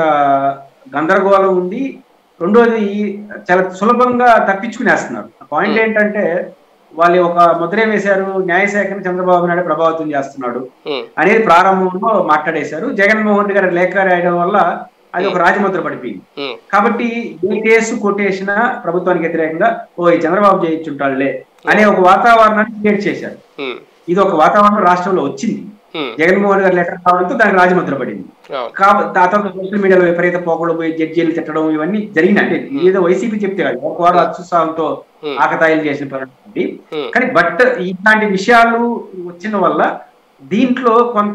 గందరగోళం ఉంది రెండోది చాలా సులభంగా తప్పించుకునేస్తున్నారు పాయింట్ ఏంటంటే వాళ్ళు ఒక ముద్ర వేశారు న్యాయశాఖని చంద్రబాబు నాయుడు ప్రభావితం చేస్తున్నాడు ఉమ్, అనేది ప్రారంభంలో మాట్లాడేశారు జగన్మోహన్ రెడ్డి గారు లేఖ రాయడం వల్ల అది ఒక రాజముద్ర పడిపోయింది ఉమ్, కాబట్టి ఏ కేసు కొట్టేసినా ప్రభుత్వానికి వ్యతిరేకంగా ఓ ఈ చంద్రబాబు చేయించుంటాడులే అనే ఒక వాతావరణాన్ని క్రియేట్ చేశారు ఉమ్, ఇది ఒక వాతావరణం రాష్ట్రంలో వచ్చింది ఉమ్, జగన్మోహన్ గారి లెటర్ కావడంతో దానికి రాజముద్ర పడింది అవును. కాబట్టి ఆ తర్వాత సోషల్ మీడియాలో విపరీత పోకలు పోయి జడ్జీలు తిట్టడం ఇవన్నీ జరిగినాయి అంటే ఇది ఏదో వైసీపీ చెప్తే కాదు ఒక వారు అత్యుత్సాహంతో Hmm. ఆకతాయిలు చేసిన పరిస్థితి Hmm. కానీ బట్ ఇట్లాంటి విషయాలు వచ్చిన వల్ల దీంట్లో కొంత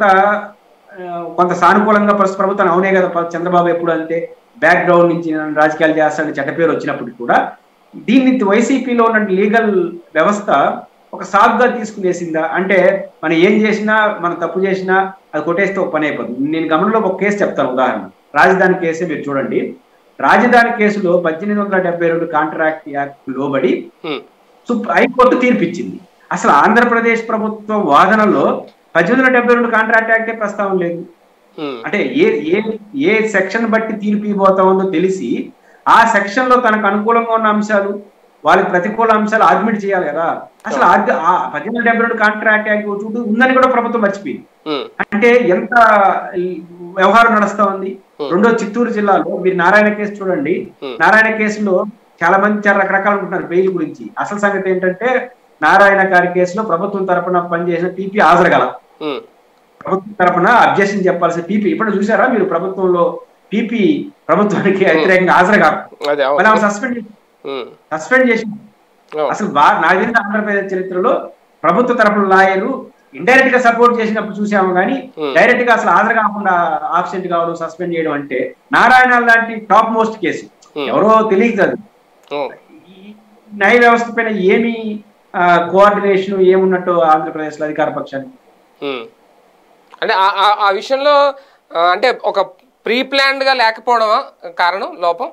ఆ, కొంత సానుకూలంగా ప్రస్తుత ప్రభుత్వం అవునే కదా ప- చంద్రబాబు ఎప్పుడు అంటే బ్యాక్గ్రౌండ్ నుంచి నన్ను రాజకీయాలు చేస్తాడని చెడ్డ పేరు వచ్చినప్పటికీ కూడా దీన్ని వైసీపీలో ఉన్న లీగల్ వ్యవస్థ ఒక సాగుగా తీసుకునేసిందా అంటే మనం ఏం చేసినా మనం తప్పు చేసినా అది కొట్టేస్తే ఒక పని అయిపోతుంది నేను గమనంలో ఒక కేసు చెప్తాను ఉదాహరణ రాజధాని కేసే మీరు చూడండి రాజధాని కేసులో పద్దెనిమిది వందల డెబ్బై రెండు కాంట్రాక్ట్ యాక్ట్ లోబడి ఉమ్, సుప్- హైకోర్టు తీర్పిచ్చింది అసలు ఆంధ్రప్రదేశ్ ప్రభుత్వం వాదనలో పద్దెనిమిది వందల డెబ్బై రెండు కాంట్రాక్ట్ యాక్టే ప్రస్తావన లేదు ఉమ్, అంటే ఏ ఏ ఏ సెక్షన్ బట్టి తీర్పు ఇవ్వబోతా ఉందో తెలిసి ఆ సెక్షన్ లో తనకు అనుకూలంగా ఉన్న అంశాలు వాళ్ళకి ప్రతికూల అంశాలు ఆర్గ్యుమెంట్ చేయాలి కదా అసలు ఆర్గ్యు- ఆ పద్దెనిమిది వందల డెబ్బై రెండు కాంట్రాక్ట్ యాక్ట్ చూడు ఉందని కూడా ప్రభుత్వం మర్చిపోయింది ఉమ్, అంటే ఎంత ఈ వ్యవహారం నడుస్తా ఉంది Hmm. రెండో చిత్తూరు జిల్లాలో మీరు నారాయణ కేసు చూడండి Hmm. నారాయణ కేసులో చాలా మంది చాలా రకరకాలు ఉంటున్నారు బెయిల్ గురించి అసలు సంగతి ఏంటంటే నారాయణ గారి కేసులో ప్రభుత్వం తరపున పనిచేసిన టీపీ హాజరుగల ఉమ్, ప్రభుత్వం తరపున అబ్జెక్షన్ చెప్పాల్సిన పీపీ ఇప్పుడు చూసారా మీరు ప్రభుత్వంలో పీపీ ప్రభుత్వానికి వ్యతిరేకంగా హాజరు కాదు అదే మళ్ళీ అవును సస్పెండ్ ఉమ్, సస్పెండ్ చేసి అవును. అసలు బా నాకు తెలిసిన ఆంధ్రప్రదేశ్ చరిత్రలో ప్రభుత్వ తరపున లాయర్లు ఇండైరెక్ట్ గా సపోర్ట్ చేసినప్పుడు చూసాము కానీ Hmm. డైరెక్ట్ గా అసలు హాజరు కాకుండా ఆబ్సెంట్ కావడం సస్పెండ్ చేయడం అంటే నారాయణ లాంటి టాప్ మోస్ట్ కేసు Hmm. ఎవరో తెలియదు అది. ఉమ్, ఈ న్యాయ వ్యవస్థ పైన ఏమి కోఆర్డినేషన్ ఏమున్నట్టు ఆంధ్రప్రదేశ్ లో అధికార పక్షానికి ఉమ్. అంటే ఆ- ఆ- ఆ విషయంలో ఆ, అంటే ఒక ప్రీ ప్లాన్డ్ గా లేకపోవడమా కారణం లోపం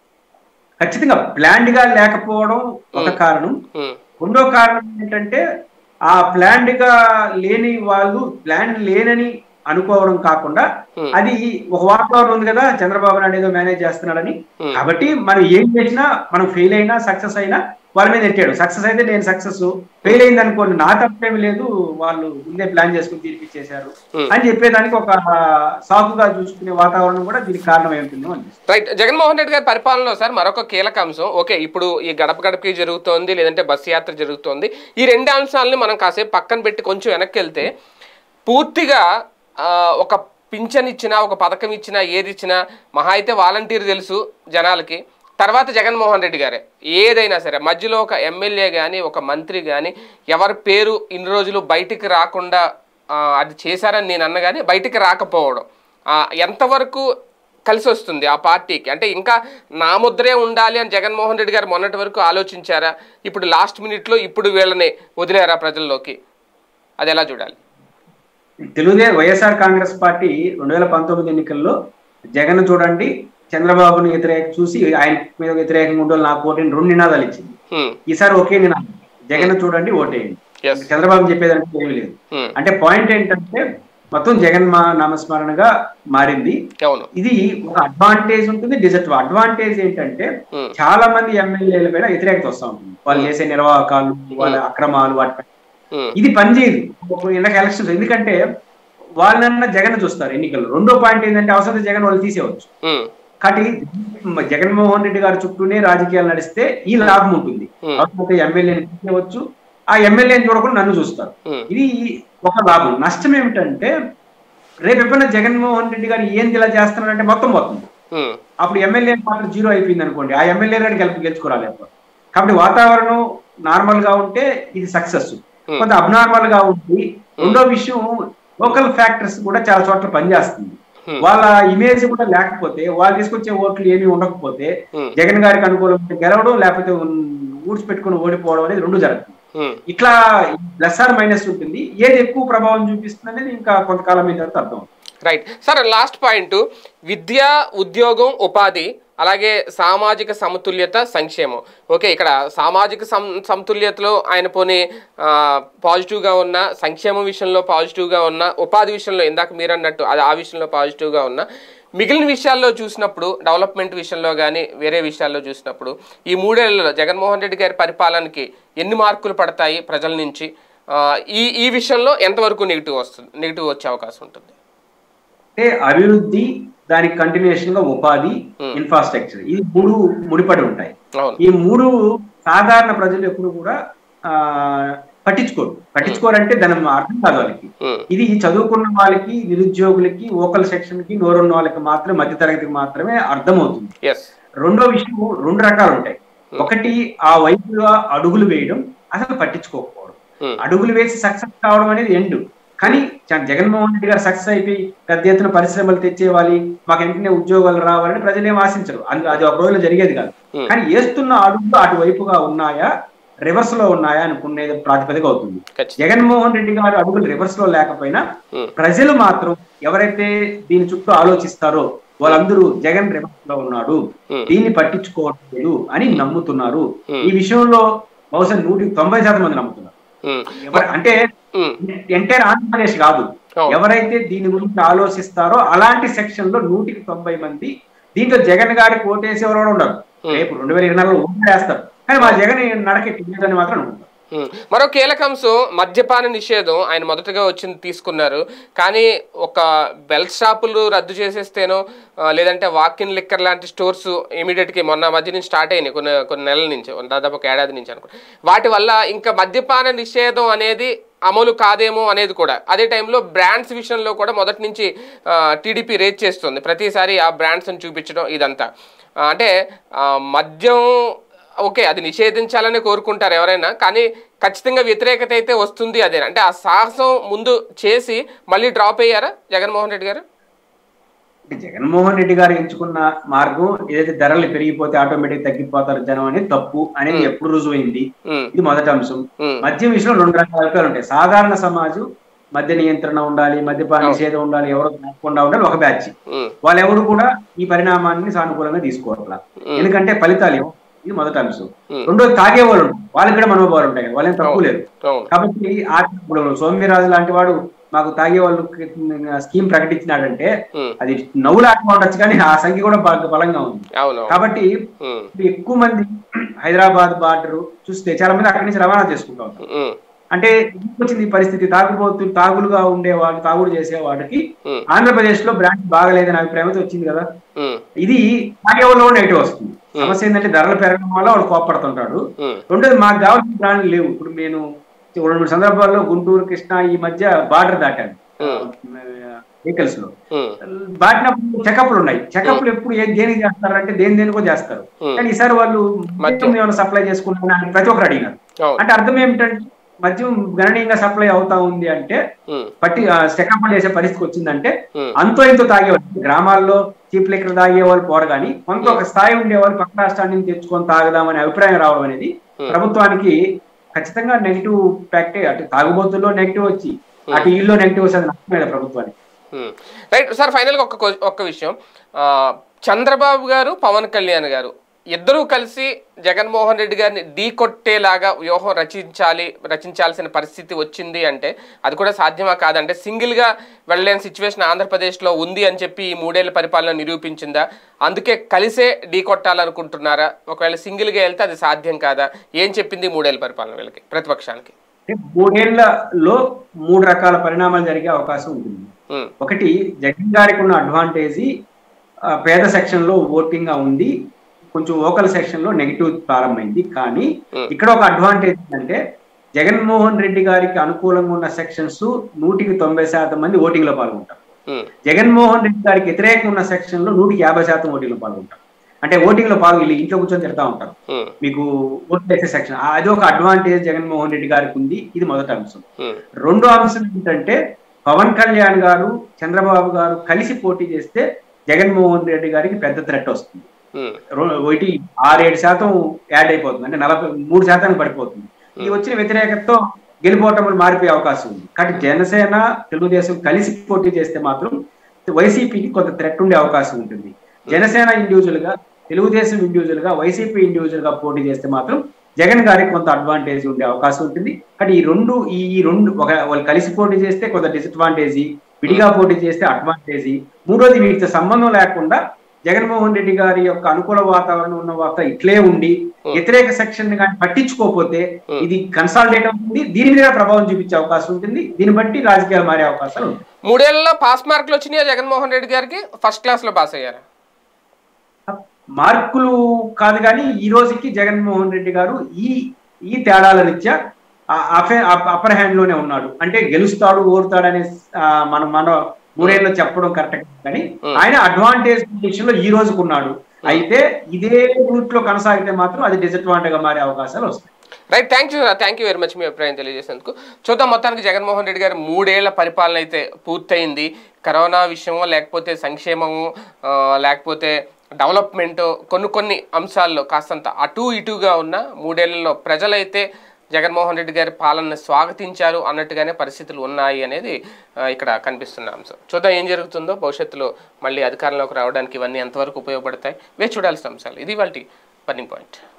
ఖచ్చితంగా ప్లాన్డ్ గా లేకపోవడం ఒక Hmm. కారణం ఉమ్, రెండో కారణం ఏంటంటే ఆ ప్లాన్డ్ గా లేని వాళ్ళు ప్లాన్ లేనని అనుకోవడం కాకుండా Hmm. అది ఒక వాతావరణం ఉంది కదా చంద్రబాబు నాయుడు ఏదో మేనేజ్ చేస్తున్నాడని Hmm. కాబట్టి మనం ఏం చేసినా మనం ఫెయిల్ అయినా సక్సెస్ అయినా వాళ్ళ మీద ఎట్టాడు సక్సెస్ అయితే నేను సక్సెస్ ఫెయిల్ అయింది అనుకోండి నా తప్పేమి లేదు వాళ్ళు ముందే ప్లాన్ చేసుకుని తీర్పిచ్చేశారు Hmm. అని చెప్పేదానికి ఒక సాకుగా చూసుకునే వాతావరణం కూడా దీనికి కారణం ఏమిటో అనిపిస్తుంది రైట్ జగన్మోహన్ రెడ్డి గారి పరిపాలనలో సార్ మరొక కీలక అంశం ఓకే ఇప్పుడు ఈ గడప గడపకి జరుగుతోంది లేదంటే బస్సు యాత్ర జరుగుతోంది ఈ రెండు అంశాలని మనం కాసేపు పక్కన పెట్టి కొంచెం వెనక్కి వెళ్తే పూర్తిగా ఆ, ఒక పింఛన్ ఇచ్చినా ఒక పథకం ఇచ్చినా ఏది ఇచ్చినా మహా అయితే వాలంటీర్ తెలుసు జనాలకి తర్వాత జగన్మోహన్ రెడ్డి గారే ఏదైనా సరే మధ్యలో ఒక ఎమ్మెల్యే కానీ ఒక మంత్రి కానీ ఎవరి పేరు ఇన్ని రోజులు బయటికి రాకుండా ఆ, అది చేశారని నేను అన్న కానీ బయటికి రాకపోవడం ఆ, ఎంతవరకు కలిసి వస్తుంది ఆ పార్టీకి అంటే ఇంకా నా ముద్రే ఉండాలి అని జగన్మోహన్ రెడ్డి గారు మొన్నటి వరకు ఆలోచించారా ఇప్పుడు లాస్ట్ మినిట్లో ఇప్పుడు వీళ్ళని వదిలేరా ప్రజల్లోకి అది ఎలా చూడాలి తెలుగుదే వైఎస్ఆర్ కాంగ్రెస్ పార్టీ రెండు వేల పంతొమ్మిది ఎన్నికల్లో జగన్ చూడండి చంద్రబాబుని వ్యతిరేక చూసి ఆయన మీద వ్యతిరేకంగా ఉండాలి నాకు ఓటేని రెండు నినాదాలు ఇచ్చింది హ్మ్. ఈసారి ఒకే నినాదం జగన్ చూడండి ఓటేయండి Yes. చంద్రబాబు చెప్పేదంటే ఏమీ లేదు ఉమ్, అంటే పాయింట్ ఏంటంటే మొత్తం జగన్ మా నామస్మరణగా మారింది అవును ఇది ఒక అడ్వాంటేజ్ ఉంటుంది డిజర్ట్ అడ్వాంటేజ్ ఏంటంటే ఉమ్, చాలా మంది ఎమ్మెల్యేల పైన వ్యతిరేకత వస్తూ ఉంటుంది వాళ్ళు చేసే నిర్వాహకాలు వాళ్ళ అక్రమాలు వాటిపై ఉమ్, ఇది పనిచేయదు ఇందాక ఎలక్షన్స్ ఎందుకంటే వాళ్ళన్న జగన్ చూస్తారు ఎన్నికల్లో రెండో పాయింట్ ఏంటంటే అవసరం జగన్ వాళ్ళు తీసేయవచ్చు ఉమ్, కాబట్టి జగన్మోహన్ రెడ్డి గారి చుట్టూనే రాజకీయాలు నడిస్తే ఈ లాభం ఉంటుంది Hmm. అవసరమైతే ఎమ్మెల్యేని తీసేయవచ్చు ఆ ఎమ్మెల్యేని చూడకుండా నన్ను చూస్తారు ఉమ్, ఇది ఒక లాభం నష్టం ఏమిటంటే రేపు ఎప్పుడైనా జగన్మోహన్ రెడ్డి గారు ఏంది ఇలా చేస్తున్నారంటే మొత్తం పోతుంది ఉమ్, అప్పుడు ఎమ్మెల్యే మాత్రం జీరో అయిపోయింది అనుకోండి ఆ ఎమ్మెల్యే గారికి గెలుపు గెలుచుకోరాలి అప్పుడు. కాబట్టి వాతావరణం నార్మల్ గా ఉంటే ఇది సక్సెస్ Hmm. కొంత అబ్నార్మల్ గా ఉంది రెండో విషయం లోకల్ ఫ్యాక్టర్స్ కూడా చాలా చోట్ల పనిచేస్తుంది Hmm. వాళ్ళ ఇమేజ్ కూడా లేకపోతే వాళ్ళు తీసుకొచ్చే ఓట్లు ఏమీ ఉండకపోతే Hmm. జగన్ గారికి అనుకూలంగా గెలవడం లేకపోతే ఊడ్చి పెట్టుకుని ఓడిపోవడం అనేది రెండు జరుగుతుంది ఉమ్. ఇట్లా ప్లస్ ఆర్ మైనస్ ఉంటుంది ఏది ఎక్కువ ప్రభావం చూపిస్తుంది అనేది ఇంకా కొంతకాలం మీద తర్వాత అర్థం అవుతుంది. రైట్ సార్ లాస్ట్ పాయింట్ విద్య ఉద్యోగం ఉపాధి అలాగే సామాజిక సమతుల్యత సంక్షేమం ఓకే ఇక్కడ సామాజిక సమ సమతుల్యతలో ఆయన పోనీ ఆ, పాజిటివ్గా ఉన్న సంక్షేమం విషయంలో పాజిటివ్గా ఉన్న ఉపాధి విషయంలో ఇందాక మీరు అన్నట్టు అది ఆ విషయంలో పాజిటివ్గా ఉన్న మిగిలిన విషయాల్లో చూసినప్పుడు డెవలప్మెంట్ విషయంలో కానీ వేరే విషయాల్లో చూసినప్పుడు ఈ మూడేళ్లలో జగన్మోహన్ రెడ్డి గారి పరిపాలనకి ఎన్ని మార్కులు పడతాయి ప్రజల నుంచి ఆ, ఈ ఈ విషయంలో ఎంతవరకు నెగిటివ్ వస్తుంది నెగిటివ్ వచ్చే అవకాశం ఉంటుంది అంటే అభివృద్ధి దానికి కంటిన్యూషన్ గా ఉపాధి Hmm. ఇన్ఫ్రాస్ట్రక్చర్ ఈ మూడు ముడిపడి ఉంటాయి అవును ఈ మూడు సాధారణ ప్రజలు ఎప్పుడు కూడా ఆ పట్టించుకోరు పట్టించుకోరంటే దాని అర్థం కాదు వాళ్ళకి ఉమ్, ఇది చదువుకున్న వాళ్ళకి నిరుద్యోగులకి ఓకల్ సెక్షన్ కి నోరున్న వాళ్ళకి మాత్రమే మధ్య తరగతికి మాత్రమే అర్థమవుతుంది ఎస్ రెండో విషయం రెండు రకాలు ఉంటాయి ఒకటి ఆ వైపుగా అడుగులు వేయడం అసలు పట్టించుకోకపోవడం ఉమ్, అడుగులు వేసి సక్సెస్ కావడం అనేది ఎండ్ కానీ జ- జగన్మోహన్ రెడ్డి గారు సక్సెస్ అయిపోయి పెద్ద ఎత్తున పరిశ్రమలు తెచ్చేవాలి మాకు వెంటనే ఉద్యోగాలు రావాలని ప్రజలు ఏం ఆశించరు అందు అది ఒక రోజులో జరిగేది కాదు Hmm. కానీ వేస్తున్న అడుగులు అటువైపుగా ఉన్నాయా రివర్స్ లో ఉన్నాయా అనుకునేది ప్రాతిపదిక అవుతుంది ఖచ్చితంగా జగన్మోహన్ రెడ్డి గారు అడుగులు రివర్స్ లో లేకపోయినా ఉమ్, ప్రజలు మాత్రం ఎవరైతే దీని చుట్టూ ఆలోచిస్తారో వాళ్ళందరూ జగన్ రివర్స్ లో ఉన్నాడు ఉమ్, దీన్ని పట్టించుకోవట్లేదు అని నమ్ముతున్నారు Hmm. ఈ విషయంలో బహుశా నూటికి తొంభై శాతం మంది నమ్ముతున్నారు ఉమ్, ఎవరు- అంటే ఉమ్, ఎంటైర్ ఆంధ్రప్రదేశ్ కాదు అవును. ఎవరైతే దీని గురించి ఆలోచిస్తారో అలాంటి సెక్షన్ లో నూటికి తొంభై మంది దీంట్లో జగన్ గారికి ఓటేసేవారు కూడా ఉండరు Hmm. రేపు రెండు వేల ఇరవై నాలుగులో ఓటు వేస్తారు కానీ మా జగన్ నడకెట్టిందని మాత్రం అనుకుంటారు ఉమ్. మరో కీలక అంశం మద్యపాన నిషేధం ఆయన మొదటగా వచ్చింది తీసుకున్నారు కానీ ఒక బెల్ట్ షాపులు రద్దు చేసేస్తేనో ఆ, లేదంటే వాకిన్ లిక్కర్ లాంటి స్టోర్స్ ఇమీడియట్గా మొన్న మధ్య నుంచి స్టార్ట్ అయినాయి కొన్ని కొన్ని నెలల నుంచి దాదాపు ఒక ఏడాది నుంచి అనుకో వాటి వల్ల ఇంకా మద్యపాన నిషేధం అనేది అమలు కాదేమో అనేది కూడా అదే టైంలో బ్రాండ్స్ విషయంలో కూడా మొదటి నుంచి టీడీపీ రేట్ చేస్తుంది ప్రతిసారి ఆ బ్రాండ్స్ని చూపించడం ఇదంతా ఆ, అంటే ఆ, మద్యం ఓకే అది నిషేధించాలని కోరుకుంటారు ఎవరైనా కానీ ఖచ్చితంగా వ్యతిరేకత అయితే వస్తుంది అదే అంటే ఆ సాహసం ముందు చేసి మళ్ళీ డ్రాప్ అయ్యారా జగన్మోహన్ రెడ్డి గారు అంటే జగన్మోహన్ రెడ్డి గారు ఎంచుకున్న మార్గం ఏదైతే ధరలు పెరిగిపోతే ఆటోమేటిక్ తగ్గిపోతారు జనం అనేది తప్పు అనేది Hmm. ఎప్పుడు రుజువైంది ఉమ్, ఇది మొదటి అంశం ఉమ్, మద్యం విషయంలో రెండు రకాల అభిప్రాయాలు ఉంటాయి సాధారణ సమాజం మద్య నియంత్రణ ఉండాలి మద్యపాన అవును. నిషేధం ఉండాలి ఎవరు తాగకుండా ఉండాలి ఒక బ్యాచ్ ఉమ్, వాళ్ళెవరు కూడా ఈ పరిణామాన్ని సానుకూలంగా తీసుకోవాలి ఉమ్, ఎందుకంటే ఫలితాలు ఏమో ఇది మొదటి అంశం ఉమ్, రెండోది తాగే వాళ్ళు ఉంటారు. వాళ్ళకి కూడా మనోభావాలు ఉంటాయి కదా, వాళ్ళేం తప్పు లేదు అవును కాబట్టి ఆ ఇప్పుడు సౌమ్యరాజు లాంటి వాడు మాకు తాగే వాళ్ళు స్కీమ్ ప్రకటించినాడంటే ఉమ్, అది నవ్వులాట ఉండొచ్చు కానీ ఆ సంఖ్య కూడా బల- బలంగా ఉంది అవును అవును. కాబట్టి ఉమ్, ఇప్పుడు ఎక్కువ మంది హైదరాబాద్ బార్డర్ చూస్తే చాలా మంది అక్కడి నుంచి రవాణా చేసుకుంటా ఉంటారు ఉమ్, అంటే ఎందుకు వచ్చింది ఈ పరిస్థితి తాగుబోతు తాగులుగా ఉండేవాడు తాగుడు చేసే వాడికి ఉమ్, ఆంధ్రప్రదేశ్ లో బ్రాండ్ బాగలేదని అభిప్రాయంతో వచ్చింది కదా ఉమ్, ఇది తాగే వాళ్ళు నెగిటివ్ వస్తుంది సమస్య ఏంటంటే ధరలు పెరగడం వల్ల వాడు కోపడుతుంటాడు ఉమ్, రెండోది మాకు కావాల్సిన బ్రాండ్లు లేవు ఇప్పుడు నేను రెండు మూడు సందర్భాల్లో గుంటూరు కృష్ణ ఈ మధ్య బార్డర్ దాటాను వెహికల్స్ లో ఉమ్, దాటినప్పుడు చెకప్లు ఉన్నాయి చెకప్లు ఎప్పుడు ఏం దేనికి చేస్తారంటే దేని దేనికో చేస్తారు ఉమ్, కానీ ఈసారి వాళ్ళు మద్యం. మద్యం ఏమైనా సప్లై చేసుకుంటున్నా అని ప్రతి ఒక్కరు అడిగినారు అవును అంటే అర్థం ఏమిటంటే మద్యం గణనీయంగా సప్లై అవుతా ఉంది అంటే ఉమ్, పట్టి చెకప్లు చేసే పరిస్థితికి వచ్చిందంటే ఉమ్, అంతో ఇంతో తాగేవాళ్ళు గ్రామాల్లో చీప్ లిక్కర్ తాగేవాళ్ళు పోరు కానీ కొంత ఒక స్థాయి ఉండేవాళ్ళు పక్క రాష్ట్రాల నుంచి తెచ్చుకొని తాగదామనే అభిప్రాయం రావడం అనేది Hmm. ప్రభుత్వానికి ఖచ్చితంగా నెగిటివ్ ఫ్యాక్టే అటు తాగుబోతుల్లో నెగిటివ్ వచ్చి అటు ఇల్లు నెగిటివ్ వచ్చేది నష్టమే కదా ప్రభుత్వానికి ఉమ్. రైట్ సార్ ఫైనల్గా ఒక క్వ- ఒక్క విషయం ఆ, చంద్రబాబు గారు పవన్ కళ్యాణ్ గారు ఇద్దరూ కలిసి జగన్మోహన్ రెడ్డి గారిని ఢీకొట్టేలాగా వ్యూహం రచించాలి రచించాల్సిన పరిస్థితి వచ్చింది అంటే అది కూడా సాధ్యమా కాదంటే సింగిల్గా వెళ్ళలేని సిచ్యువేషన్ ఆంధ్రప్రదేశ్లో ఉంది అని చెప్పి ఈ మూడేళ్ల పరిపాలన నిరూపించిందా అందుకే కలిసే ఢీకొట్టాలనుకుంటున్నారా ఒకవేళ సింగిల్గా వెళ్తే అది సాధ్యం కాదా ఏం చెప్పింది ఈ మూడేళ్ల పరిపాలన వీళ్ళకి ప్రతిపక్షానికి అంటే మూడేళ్లలో మూడు రకాల పరిణామాలు జరిగే అవకాశం ఉంటుంది ఉమ్, ఒకటి జగన్ గారికి ఉన్న అడ్వాంటేజీ ఆ, పేద సెక్షన్ లో ఓటింగ్ గా ఉంది కొంచెం ఓకల్ సెక్షన్ లో నెగిటివ్ ప్రారంభమైంది కానీ Hmm. ఇక్కడ ఒక అడ్వాంటేజ్ ఏంటంటే జగన్మోహన్ రెడ్డి గారికి అనుకూలంగా ఉన్న సెక్షన్స్ నూటికి తొంభై శాతం మంది ఓటింగ్ లో పాల్గొంటారు ఉమ్, జగన్మోహన్ రెడ్డి గారికి వ్యతిరేకంగా ఉన్న సెక్షన్ లో నూటికి యాభై శాతం ఓటింగ్ లో పాల్గొంటారు అంటే ఓటింగ్ లో పాల్గొని ఇంట్లో కూర్చొని తిడతా ఉంటారు ఉమ్, మీకు ఓట్ వేసే సెక్షన్ అది ఒక అడ్వాంటేజ్ జగన్మోహన్ రెడ్డి గారికి ఉంది ఇది మొదటి అంశం ఉమ్, రెండో అంశం ఏంటంటే పవన్ కళ్యాణ్ గారు చంద్రబాబు గారు కలిసి పోటీ చేస్తే జగన్మోహన్ రెడ్డి గారికి పెద్ద థ్రెట్ వస్తుంది ఉమ్, రో- ఒకటి ఆరేడు శాతం యాడ్ అయిపోతుంది అంటే నలభై మూడు శాతానికి పడిపోతుంది ఈ వచ్చిన వ్యతిరేకతతో గెలిపోవటం మారిపోయే అవకాశం ఉంది కాబట్టి జనసేన తెలుగుదేశం కలిసి పోటీ చేస్తే మాత్రం వైసీపీకి కొంత థ్రెట్ ఉండే అవకాశం ఉంటుంది జనసేన ఇండివిజువల్ గా తెలుగుదేశం ఇండివిజువల్ గా వైసీపీ ఇండివిజువల్ గా పోటీ చేస్తే మాత్రం జగన్ గారికి కొంత అడ్వాంటేజ్ ఉండే అవకాశం ఉంటుంది కానీ ఈ రెండు ఈ ఈ రెండు ఒక వాళ్ళు కలిసి పోటీ చేస్తే కొంత డిసడ్వాంటేజ్ విడిగా పోటీ చేస్తే అడ్వాంటేజ్ మూడోది వీటితో సంబంధం లేకుండా జగన్మోహన్ రెడ్డి గారి యొక్క అనుకూల వాతావరణం ఉన్న వార్త ఇట్లే ఉండి వ్యతిరేక సెక్షన్ కానీ పట్టించుకోకపోతే ఇది కన్సాలిడేట్ అవుతుంది దీని మీద ప్రభావం చూపించే అవకాశం ఉంటుంది దీన్ని బట్టి రాజకీయాలు మారే అవకాశాలు ఉంటాయి మూడేళ్లలో పాస్ మార్కులు వచ్చినాయా జగన్మోహన్ రెడ్డి గారికి ఫస్ట్ క్లాస్ లో పాస్ అయ్యారా మార్కులు కాదు కానీ ఈ రోజుకి జగన్మోహన్ రెడ్డి గారు ఈ ఈ తేడాల రీత్యా అప్పర్ హ్యాండ్ లోనే ఉన్నాడు అంటే గెలుస్తాడు ఓడుతాడు అనే ఆ, మనం మన మూడేళ్ళు చెప్పడం కరెక్ట్ కానీ Hmm. ఆయన అడ్వాంటేజ్ పొజిషన్ లో ఈ రోజుకు ఉన్నాడు అయితే ఇదే రూట్ లో కొనసాగితే మాత్రం అది డిసడ్వాంటేజ్ గా మారే అవకాశాలు వస్తాయి right thank you thank you very much మీ అభిప్రాయం తెలియజేసినందుకు చూద్దాం మొత్తానికి జగన్మోహన్ రెడ్డి గారి మూడేళ్ల పరిపాలన అయితే పూర్తయింది కరోనా విషయమో లేకపోతే సంక్షేమము ఆ, లేకపోతే డెవలప్మెంట్ కొన్ని కొన్ని అంశాల్లో కాస్తంత అటు ఇటుగా ఉన్న మూడేళ్లలో ప్రజలైతే జగన్మోహన్ రెడ్డి గారి పాలనను స్వాగతించారు అన్నట్టుగానే పరిస్థితులు ఉన్నాయి అనేది ఆ, ఇక్కడ కనిపిస్తున్న అంశం చూద్దాం ఏం జరుగుతుందో భవిష్యత్తులో మళ్ళీ అధికారంలోకి రావడానికి ఇవన్నీ ఎంతవరకు ఉపయోగపడతాయి వేచి చూడాల్సిన అంశాలు ఇది వాళ్ళ బర్నింగ్ పాయింట్